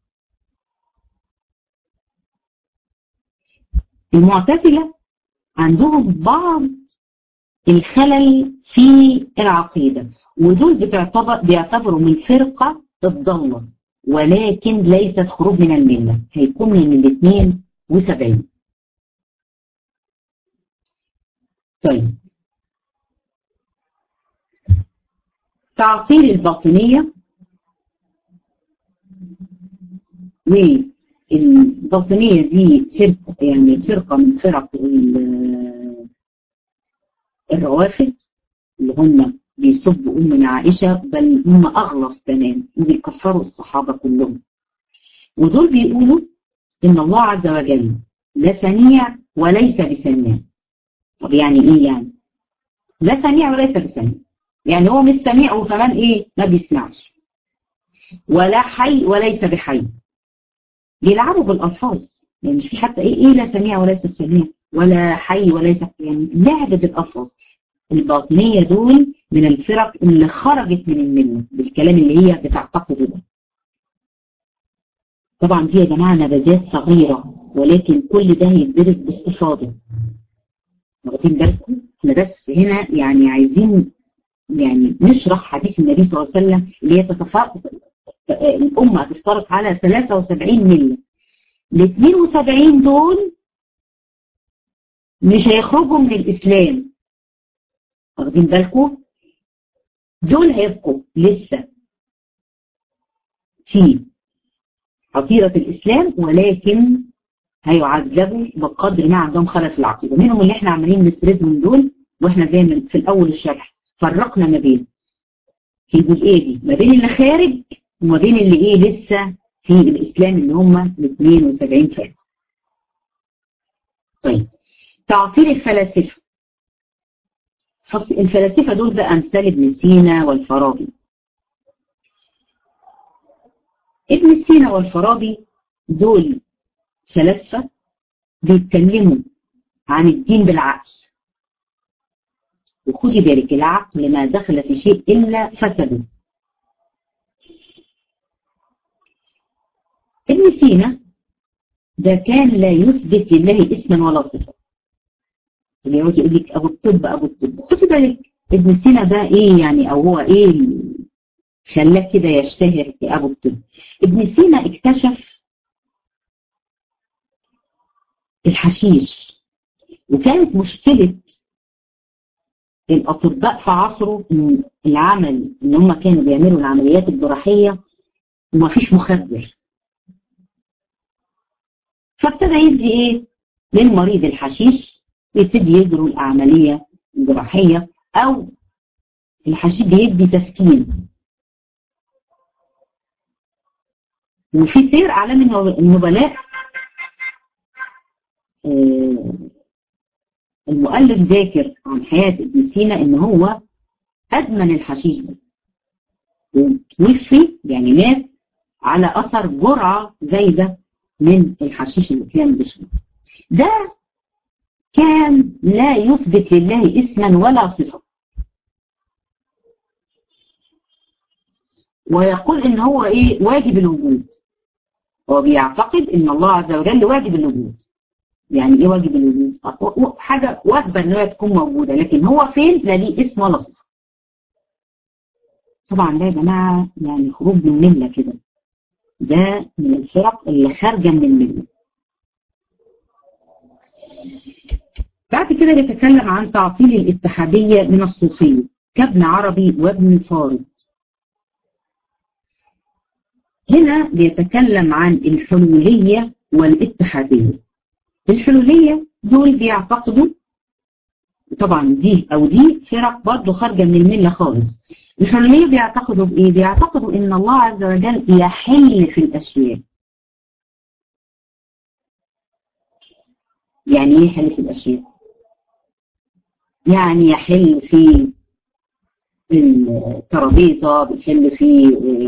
S1: المعتزله عندهم بعض الخلل في العقيدة ودول بتعتبر بيعتبروا من فرقة الضالة ولكن ليست خروج من الملة هيكون من الاثنين وسبعين طيب تعطيل الباطنية والباطنية دي فرقة يعني فرقة من فرق الروافد اللي هم بيسبوا أمنا عائشة بل هم أغلظ كمان وبيكفروا الصحابة كلهم ودول بيقولوا إن الله عز وجل لا سميع وليس بسميع طب يعني إيه يعني؟ لا سميع وليس بسميع يعني هو مش سميع وكمان إيه؟ ما بيسمعش ولا حي وليس بحي بيلعبوا بالألفاظ يعني مش في حتى إيه إيه لا سميع وليس بسميع ولا حي وليس يعني لعبة الألفاظ الباطنية دول من الفرق اللي خرجت من الملة بالكلام اللي هي بتعتقده ده طبعا دي يا جماعة نبذات صغيرة ولكن كل ده هيدرس باستفاضة واخدين بالكم احنا بس هنا يعني عايزين يعني نشرح حديث النبي صلى الله عليه وسلم اللي هي تتفرق الأمة تفترق على 73 ملة ال 72 دول مش هيخرجوا من الإسلام واخدين بالكم دول هيبقوا لسه في حظيرة الإسلام ولكن هيعذبوا بقدر ما عندهم خلل في العقيدة منهم اللي احنا عمالين نسردهم دول واحنا زي ما في الأول الشرح فرقنا ما بين في الجزئية دي ما بين اللي خارج وما بين اللي ايه لسه في الإسلام اللي هم ال 72 فرق طيب تعطيل الفلاسفة الفلاسفة دول بقى أمثال ابن سينا والفارابي ابن سينا والفارابي دول فلاسفة بيتكلموا عن الدين بالعقل وخدي بالك العقل ما دخل في شيء إلا فسده ابن سينا ده كان لا يثبت لله اسما ولا صفه اللي يقعد يقول لك ابو الطب ابو الطب خدي بالك ابن سينا ده ايه يعني او هو ايه خلاه كده يشتهر ابو الطب ابن سينا اكتشف الحشيش وكانت مشكلة الأطباء في عصره إن العمل إن هم كانوا بيعملوا العمليات الجراحية ومفيش مخدر فابتدى يدي ايه للمريض الحشيش يبتدي يجروا العمليه الجراحيه او الحشيش بيدي تسكين وفي سير اعلام النبلاء آه المؤلف ذاكر عن حياه ابن سينا ان هو ادمن الحشيش ده وتوفي يعني مات على اثر جرعه زايده من الحشيش اللي كان بيشربه ده كان لا يثبت لله اسما ولا صفه ويقول ان هو ايه واجب الوجود هو بيعتقد ان الله عز وجل واجب الوجود يعني ايه واجب الوجود حاجه واجبه ان هي تكون موجوده لكن هو فين لا ليه اسم ولا صفه طبعا ده يا جماعه يعني خروج من المله كده ده من الفرق اللي خارجه من المله بعد كده بيتكلم عن تعطيل الاتحاديه من الصوفيه كابن عربي وابن فارض هنا بيتكلم عن الحلوليه والاتحاديه الحلوليه دول بيعتقدوا طبعا دي او دي فرق برضه خارجه من المله خالص الحلوليه بيعتقدوا بايه؟ بيعتقدوا ان الله عز وجل يحل في الاشياء يعني ايه يحل في الاشياء؟ يعني يحل في الترابيزه بيحل في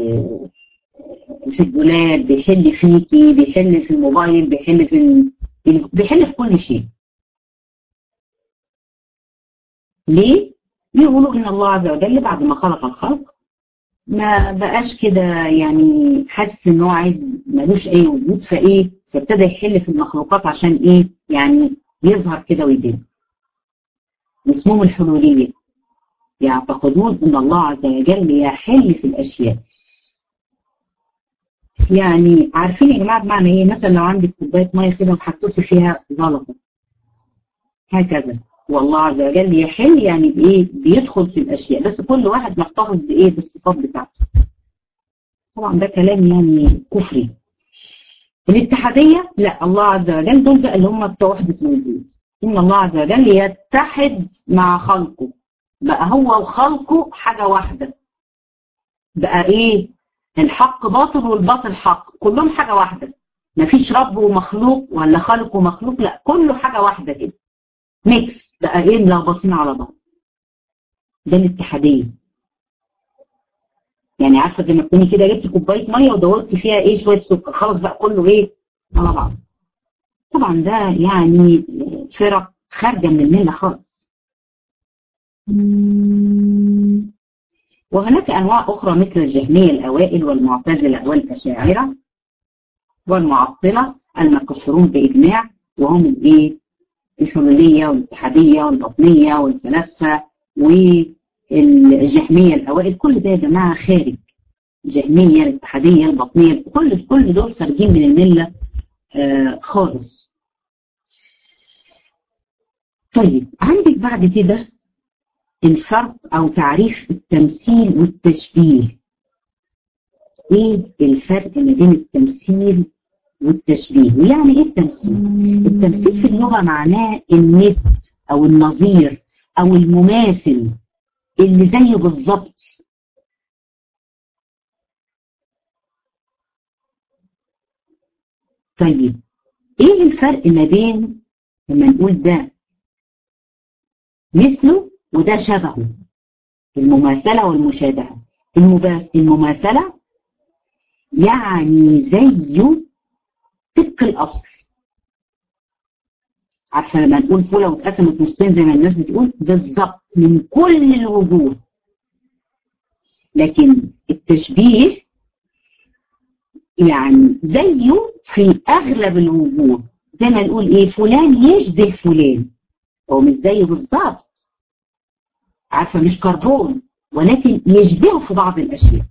S1: في الدولاب بيحل فيكي بيحل في الموبايل بيحل في بيحل في كل شيء ليه؟ يقولوا ان الله عز وجل بعد ما خلق الخلق ما بقاش كده يعني حاسس ان هو عايز ملوش اي وجود فايه فابتدى يحل في المخلوقات عشان ايه يعني يظهر كده ويبان اسمهم الحلوليه يعتقدون ان الله عز وجل يحل في الاشياء يعني عارفين يا جماعه بمعنى ايه مثلا لو عندك كوبايه ميه كده وحطيتي فيها زلطه هكذا والله عز وجل يحل يعني بايه بيدخل في الاشياء بس كل واحد محتفظ بايه بالصفات بتاعته طبعا ده كلام يعني كفري الاتحاديه لا الله عز وجل دول بقى اللي هم بتوع وحده الوجود ان الله عز وجل يتحد مع خلقه بقى هو وخلقه حاجه واحده بقى ايه الحق باطل والباطل حق كلهم حاجه واحده مفيش رب ومخلوق ولا خالق ومخلوق لا كله حاجه واحده كده ميكس بقى ايه ملخبطين على بعض ده الاتحاديه يعني عارفه زي ما تكوني كده جبت كوبايه ميه ودورت فيها ايه شويه سكر خلاص بقى كله ايه على بعض طبعا ده يعني فرق خارجه من المله خالص وهناك انواع اخرى مثل الجهميه الاوائل والمعتزله والاشاعره والمعطله المكفرون باجماع وهم الايه الحلولية والاتحادية والبطنية والفلاسفة والجهمية الأوائل كل ده يا جماعة خارج الجهمية الاتحادية البطنية كل كل دول خارجين من الملة آه خالص طيب عندك بعد كده الفرق أو تعريف التمثيل والتشبيه ايه الفرق ما بين التمثيل والتشبيه ويعني ايه التمثيل التمثيل في اللغه معناه الند او النظير او المماثل اللي زيه بالظبط طيب ايه الفرق ما بين لما نقول ده مثله وده شبهه المماثله والمشابهه المماثله يعني زيه طبق الاصل عارفه لما نقول فوله واتقسمت نصين زي ما الناس بتقول بالظبط من كل الوجوه لكن التشبيه يعني زيه في اغلب الوجوه زي ما نقول ايه فلان يشبه فلان هو مش زيه بالظبط عارفه مش كربون ولكن يشبهه في بعض الاشياء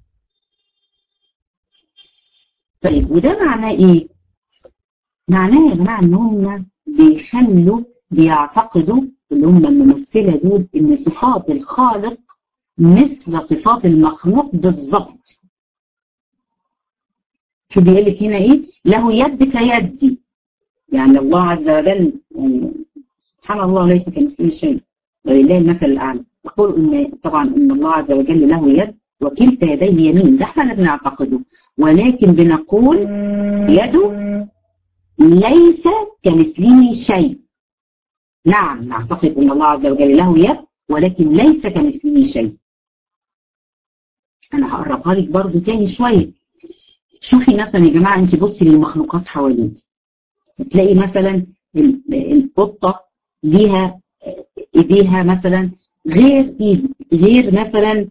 S1: طيب وده معناه ايه معناه يا جماعه ان هم بيخلوا بيعتقدوا اللي هم الممثله دول ان صفات الخالق مثل صفات المخلوق بالظبط شو بيقول لك هنا ايه له يد كيدي يعني الله عز وجل يعني سبحان الله ليس كمثله شيء ولله المثل الاعلى يقول ان طبعا ان الله عز وجل له يد وكلتا يديه يمين ده احنا اللي بنعتقده ولكن بنقول يده ليس كمثله شيء نعم نعتقد ان الله عز وجل له يد ولكن ليس كمثله شيء انا هقربها لك برضو تاني شويه شوفي مثلا يا جماعه انت بصي للمخلوقات حواليك تلاقي مثلا القطه ليها ايديها مثلا غير ايد غير مثلا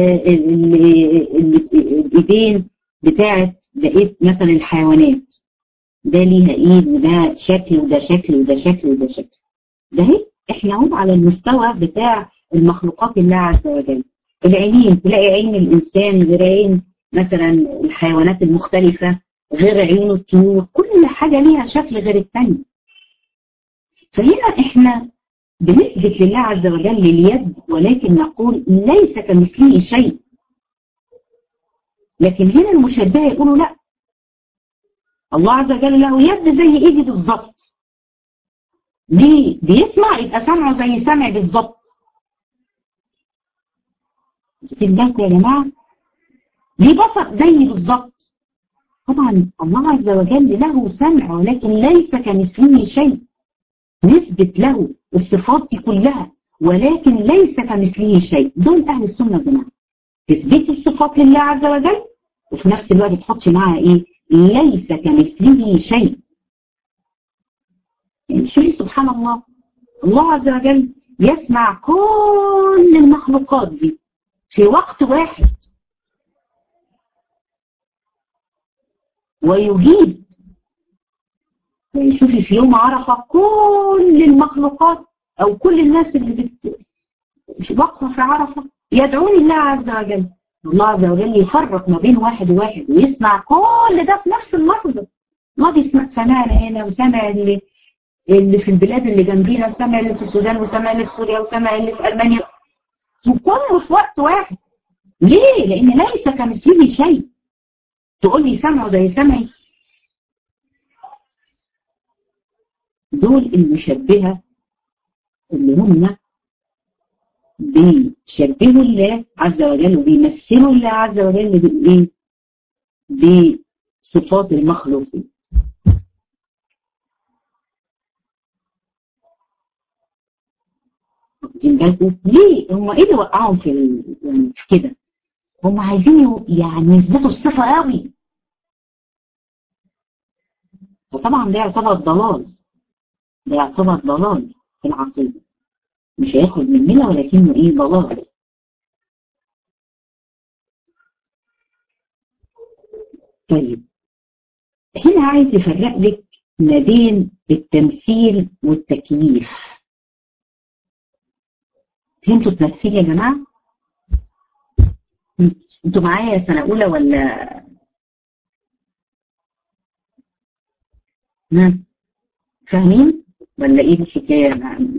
S1: الايدين بتاعت بقيت مثلا الحيوانات ده ليها ايد وده شكل وده شكل وده شكل وده شكل ده هي احنا هم على المستوى بتاع المخلوقات الله عز وجل العينين تلاقي عين الانسان غير عين مثلا الحيوانات المختلفه غير عيون الطيور كل حاجه ليها شكل غير الثانيه فهنا احنا بنثبت لله عز وجل اليد ولكن نقول ليس كمثله شيء لكن هنا المشبهه يقولوا لا الله عز وجل له يد زي ايدي بالظبط ليه بيسمع يبقى سمعه زي سمع بالظبط بالكم يا جماعه ليه بصر زي بالظبط طبعا الله عز وجل له سمع ولكن ليس كمثله شيء نثبت له الصفات دي كلها ولكن ليس كمثله شيء دول اهل السنه والجماعه تثبتي الصفات لله عز وجل وفي نفس الوقت تحطي معاها ايه ليس كمثله شيء يعني شوفي سبحان الله الله عز وجل يسمع كل المخلوقات دي في وقت واحد ويجيب شوفي في يوم عرفة كل المخلوقات أو كل الناس اللي بت... واقفة في عرفة يدعون الله عز وجل الله عز وجل يفرق ما بين واحد وواحد ويسمع كل ده في نفس اللحظة الله بيسمع سمعنا هنا وسمع اللي اللي في البلاد اللي جنبينا وسمع اللي في السودان وسمع اللي في سوريا وسمع اللي في ألمانيا وكله في وقت واحد ليه؟ لأن ليس كمثله شيء تقول لي سمعه زي سمعي دول المشبهة اللي هم بيشبهوا الله عز وجل وبيمثلوا الله عز وجل بالايه؟ بصفات المخلوقين. واخدين بالكم؟ ليه؟ هم ايه اللي وقعهم في يعني في كده؟ هم عايزين يعني يثبتوا الصفة قوي. فطبعا ده يعتبر ضلال. ده يعتبر ضلال في العقيدة. مش هياخد مننا ولكنه ايه ضلال. طيب هنا عايز يفرق لك ما بين التمثيل والتكييف فهمتوا التمثيل يا جماعة؟ انتوا معايا سنة أولى ولا فاهمين؟ ولا ايه الحكاية؟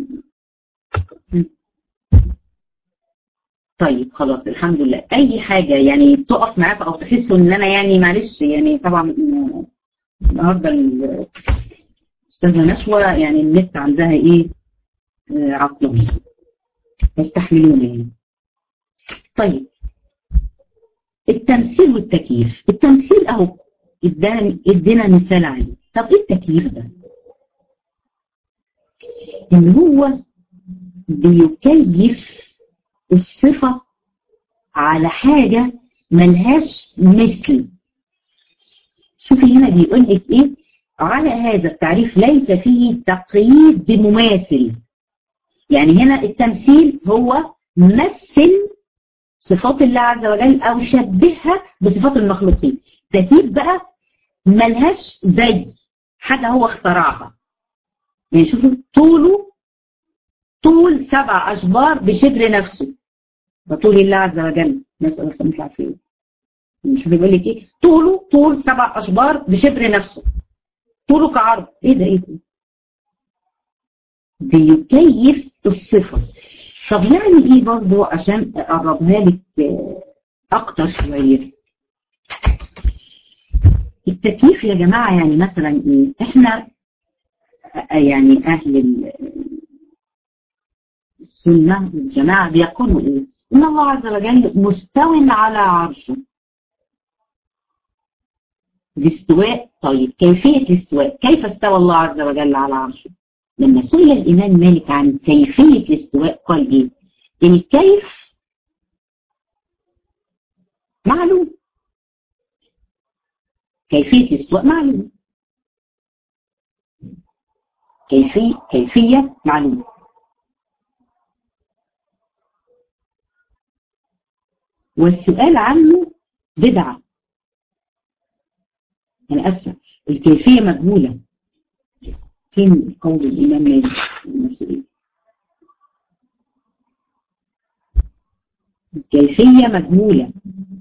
S1: طيب خلاص الحمد لله اي حاجه يعني تقف معاك او تحسوا ان انا يعني معلش يعني طبعا النهارده الاستاذه نشوى يعني النت عندها ايه آه عطلان يستحملوني يعني طيب التمثيل والتكييف التمثيل اهو ادانا ادينا مثال عليه طب ايه التكييف ده؟ ان هو بيكيف الصفة على حاجة ملهاش مثل شوفي هنا بيقول لك ايه على هذا التعريف ليس فيه تقييد بمماثل يعني هنا التمثيل هو مثل صفات الله عز وجل او شبهها بصفات المخلوقين تكييف بقى ملهاش زي حاجة هو اخترعها يعني شوفوا طوله طول سبع أشبار بشبر نفسه وطول الله عز وجل نسأل الله مش عارفين مش بيقول لك ايه طوله طول سبع أشبار بشبر نفسه طوله كعرض ايه ده ايه ده بيكيف الصفة طب يعني ايه برضه عشان اقربها لك اكتر شوية التكييف يا جماعة يعني مثلا ايه احنا يعني أهل السنة والجماعة بيقولوا إيه؟ إن الله عز وجل مستو على عرشه الاستواء طيب كيفية الاستواء كيف استوى الله عز وجل على عرشه لما سئل الإمام مالك عن كيفية الاستواء قال إيه الكيف معلوم كيفية الاستواء معلوم كيفية كيفية معلومة والسؤال عنه بدعة أنا أسف الكيفية مجهولة فين قول الإمام مالك المسؤول الكيفية مجهولة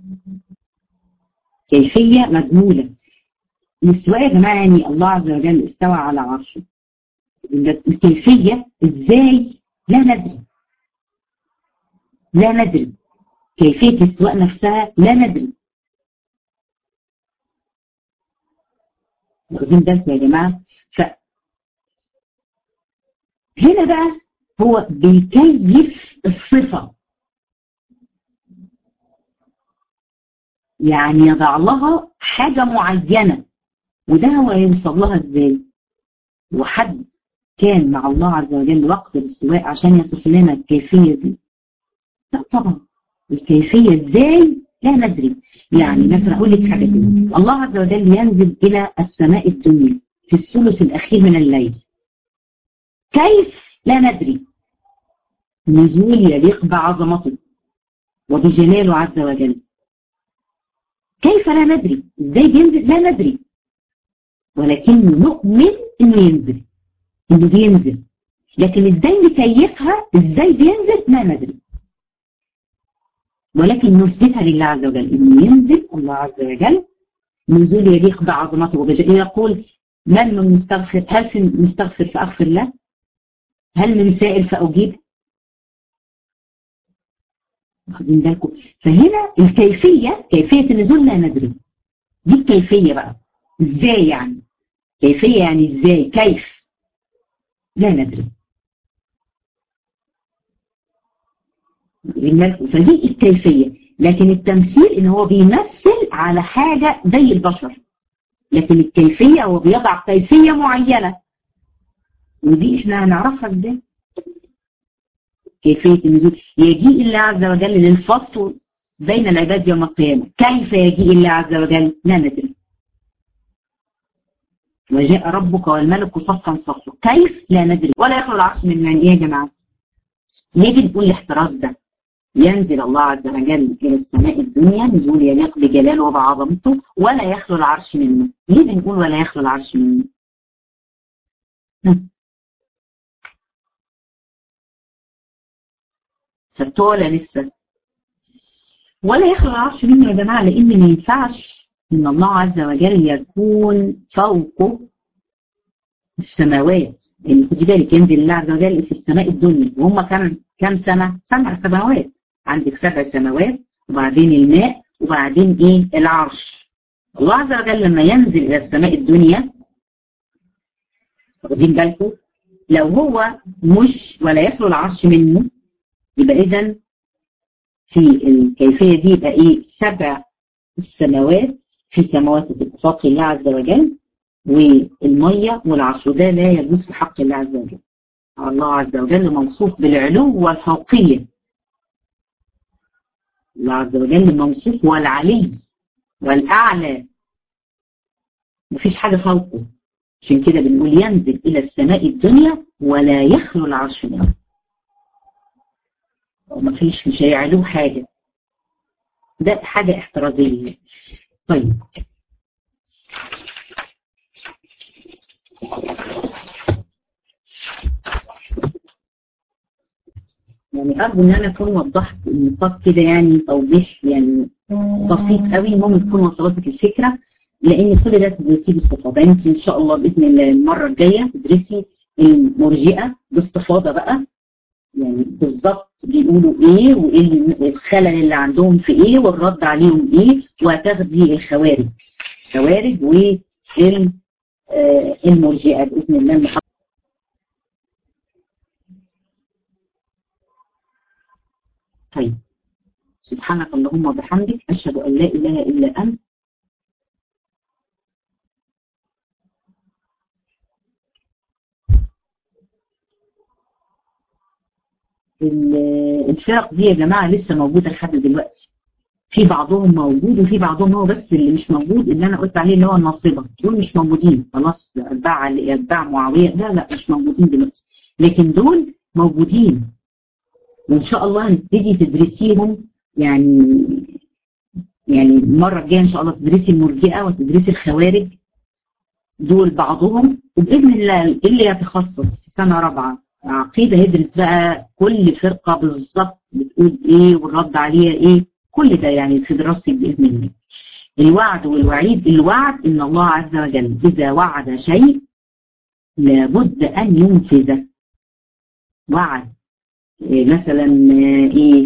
S1: كيفية مجهولة الاستواء يا جماعة يعني الله عز وجل استوى على عرشه الكيفية ازاي لا ندري لا ندري كيفية الاستواء نفسها لا ندري واخدين بالكم يا جماعة ف هنا بقى هو بيكيف الصفة يعني يضع لها حاجة معينة وده هو هيوصل لها ازاي وحد كان مع الله عز وجل وقت الاستواء عشان يصف لنا الكيفية دي لا طبعا الكيفية ازاي لا ندري يعني مثلا اقول لك حاجة كده الله عز وجل ينزل الى السماء الدنيا في الثلث الاخير من الليل كيف لا ندري نزول يليق بعظمته وبجلاله عز وجل كيف لا ندري ازاي بينزل لا ندري ولكن نؤمن انه ينزل انه بينزل لكن ازاي نكيفها ازاي بينزل ما ندري ولكن نثبتها لله عز وجل انه ينزل الله عز وجل نزول يليق بعظمته وبجلاله يقول من من مستغفر هل في مستغفر فاغفر له هل من سائل فاجيب واخدين بالكم فهنا الكيفيه كيفيه النزول لا ندري دي الكيفيه بقى ازاي يعني كيفيه يعني ازاي كيف لا ندري فدي الكيفية لكن التمثيل ان هو بيمثل على حاجة زي البشر لكن الكيفية هو بيضع كيفية معينة ودي احنا هنعرفها ازاي كيفية النزول يجيء الله عز وجل للفصل بين العباد يوم القيامة كيف يجيء الله عز وجل لا ندري وجاء ربك والملك صفا صفا كيف لا ندري ولا يخلو العرش من يعني ايه يا جماعه ليه بنقول الاحتراز ده ينزل الله عز وجل الى السماء الدنيا نزول يليق بجلاله وبعظمته ولا يخلو العرش منه ليه بنقول ولا يخلو العرش منه خدتوه ولا لسه ولا يخلو العرش منه يا جماعه لان ما ينفعش ان الله عز وجل يكون فوقه السماوات يعني خدي بالك ينزل الله عز وجل في السماء الدنيا وهم كم كم سنه؟ سبع سماوات عندك سبع سماوات وبعدين الماء وبعدين ايه؟ العرش الله عز وجل لما ينزل الى السماء الدنيا واخدين بالكم لو هو مش ولا يخلو العرش منه يبقى اذا في الكيفيه دي يبقى ايه؟ سبع السماوات في سماوات باتفاق الله عز وجل والمية والعرش ده لا يجوز في حق الله عز وجل الله عز وجل موصوف بالعلو والفوقية الله عز وجل موصوف والعلي والأعلى مفيش حاجة فوقه عشان كده بنقول ينزل إلى السماء الدنيا ولا يخلو العرش منه ومفيش مش هيعلوه حاجة ده حاجة احترازية طيب يعني ارجو ان انا اكون وضحت النقاط كده يعني توضيح يعني بسيط قوي المهم تكون وصلتك الفكره لان كل ده تدرسيه باستفاضه انت ان شاء الله باذن الله المره الجايه تدرسي المرجئه باستفاضه بقى يعني بالظبط بيقولوا ايه وايه الخلل اللي عندهم في ايه والرد عليهم ايه وهتاخدي الخوارج خوارج والمرجئه باذن الله طيب سبحانك اللهم وبحمدك أشهد أن لا إله إلا أنت الفرق دي يا جماعة لسه موجودة لحد دلوقتي في بعضهم موجود وفي بعضهم هو بس اللي مش موجود اللي انا قلت عليه اللي هو الناصبه دول مش موجودين خلاص اتباع اتباع معاويه لا لا مش موجودين دلوقتي لكن دول موجودين وان شاء الله هنبتدي تدرسيهم يعني يعني المره الجايه ان شاء الله تدرسي المرجئه وتدرسي الخوارج دول بعضهم وباذن الله اللي يتخصص في سنه رابعه عقيده يدرس بقى كل فرقه بالظبط بتقول ايه والرد عليها ايه كل ده يعني في دراستك باذن الله. الوعد والوعيد الوعد ان الله عز وجل اذا وعد شيء لابد ان ينفذه. وعد إيه مثلا ايه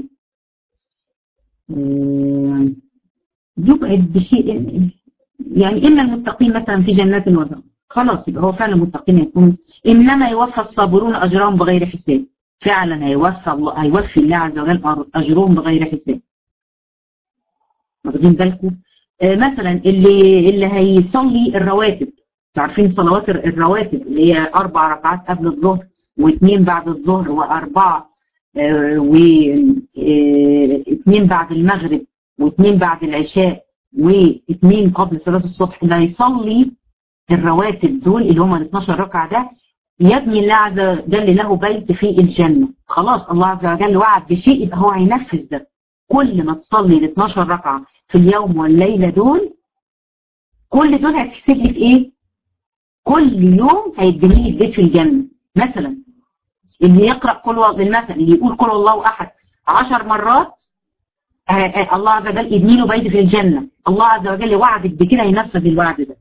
S1: يبعد بشيء يعني ان المتقين مثلا في جنات ونهر خلاص يبقى هو فعلا المتقين يكون انما يوفى الصابرون اجرهم بغير حساب فعلا هيوفى الله هيوفي الله عز وجل اجرهم بغير حساب واخدين بالكم آه مثلا اللي اللي هيصلي الرواتب عارفين صلوات الرواتب اللي هي اربع ركعات قبل الظهر واثنين بعد الظهر واربعه آه واثنين بعد المغرب واثنين بعد العشاء واثنين قبل صلاه الصبح اللي هيصلي الرواتب دول اللي هم ال 12 ركعه ده يبني الله عز وجل له بيت في الجنه خلاص الله عز وجل وعد بشيء يبقى هو هينفذ ده كل ما تصلي ال 12 ركعه في اليوم والليله دول كل دول هتحسب لك ايه؟ كل يوم هيتبني لك بيت في الجنه مثلا اللي يقرا كل مثلا اللي يقول كل الله احد 10 مرات الله عز وجل يبني له بيت في الجنه الله عز وجل وعدك بكده ينفذ الوعد ده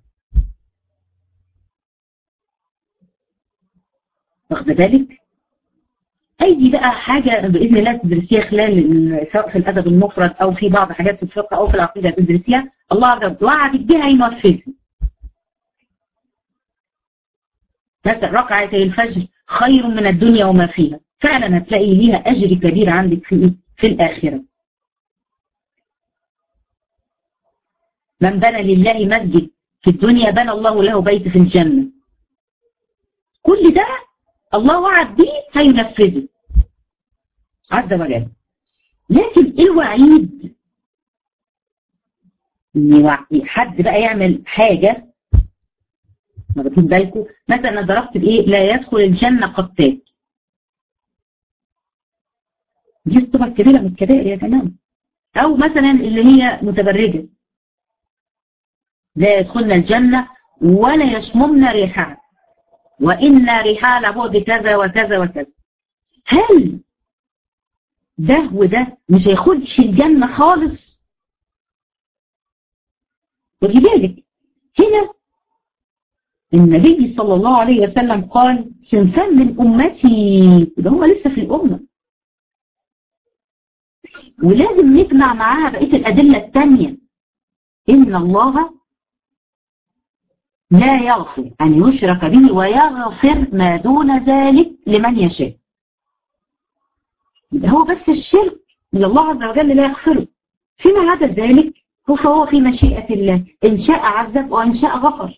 S1: واخد بالك؟ اي بقى حاجه باذن الله تدرسيها خلال سواء في الادب المفرد او في بعض حاجات في الفقه او في العقيده تدرسيها الله عز وجل وعدك بها ينفذها. مثلا ركعتي الفجر خير من الدنيا وما فيها، فعلا هتلاقي ليها اجر كبير عندك في في الاخره. من بنى لله مسجد في الدنيا بنى الله له بيت في الجنه. كل ده الله وعد بيه هينفذه عز وجل لكن الوعيد ان حد بقى يعمل حاجه واخدين بالكم مثلا انا ضربت بايه لا يدخل الجنه قتال دي الصفه الكبيره من الكبائر يا جماعه او مثلا اللي هي متبرجه لا يدخلن الجنه ولا يشممن ريحها وإن رحال بعد كذا وكذا وكذا هل ده وده مش هيخش الجنة خالص خدي بالك هنا النبي صلى الله عليه وسلم قال صنفان من أمتي ده هم لسه في الأمة ولازم نجمع معاها بقية الأدلة الثانية إن الله لا يغفر أن يشرك به ويغفر ما دون ذلك لمن يشاء يبقى هو بس الشرك اللي الله عز وجل لا يغفره فيما عدا ذلك هو فهو في مشيئة الله إن شاء عذب وإن شاء غفر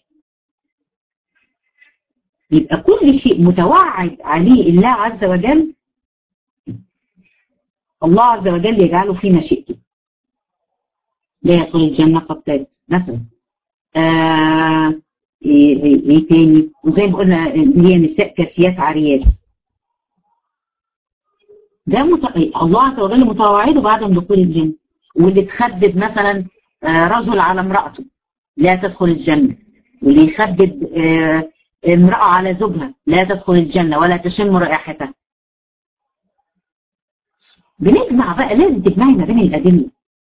S1: يبقى كل شيء متوعد عليه الله عز وجل الله عز وجل يجعله في مشيئته لا يدخل الجنة قد مثلا آه ايه, إيه تاني وزي ما قلنا اللي هي نساء كاسيات عاريات ده مت... الله عز وجل متوعده بعدم دخول الجنة واللي تخبب مثلا رجل على امرأته لا تدخل الجنة واللي يخبب امرأة على زوجها لا تدخل الجنة ولا تشم رائحتها بنجمع بقى لازم تجمعي ما بين الأدلة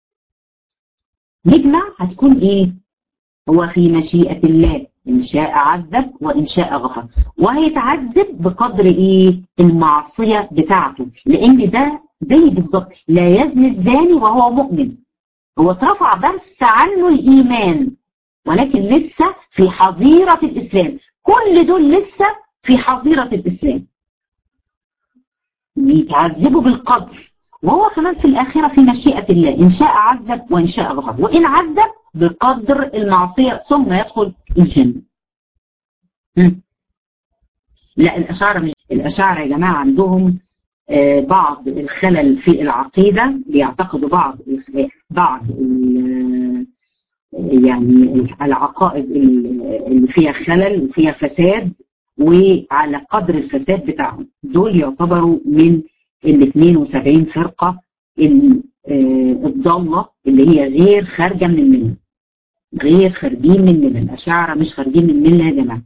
S1: نجمع هتكون ايه هو في مشيئة الله إن شاء عذب وإن شاء غفر وهيتعذب بقدر إيه المعصية بتاعته لأن ده زي بالظبط لا يزني الزاني وهو مؤمن هو اترفع بس عنه الإيمان ولكن لسه في حظيرة الإسلام كل دول لسه في حظيرة الإسلام بيتعذبوا بالقدر وهو كمان في الآخرة في مشيئة الله إن شاء عذب وإن شاء غفر وإن عذب بقدر المعصية ثم يدخل الجنة لا الأشاعرة مش الأشاعرة يا جماعة عندهم آه بعض الخلل في العقيدة بيعتقدوا بعض بعض يعني العقائد اللي فيها خلل وفيها فساد وعلى قدر الفساد بتاعهم دول يعتبروا من ال 72 فرقة الضالة اللي هي غير خارجة من الملة غير خارجين من الملة الأشاعرة مش خارجين من الملة يا جماعة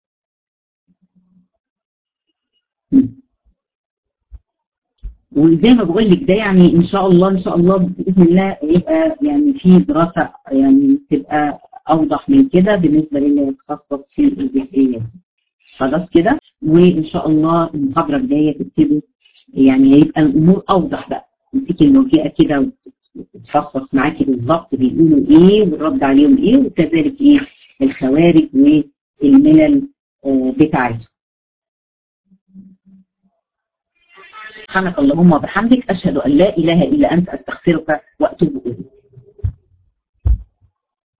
S1: وزي ما بقول لك ده يعني ان شاء الله ان شاء الله باذن الله يبقى يعني في دراسه يعني تبقى اوضح من كده بالنسبه للي يتخصص في الجزئيه دي. خلاص كده وان شاء الله المحاضره الجايه تبتدوا يعني هيبقى الامور اوضح بقى تمسكي المرجئه كده وتفصص معاكي بالظبط بيقولوا ايه والرد عليهم ايه وكذلك ايه الخوارج والملل بتاعتهم. سبحانك اللهم وبحمدك اشهد ان لا اله الا انت استغفرك واتوب اليك.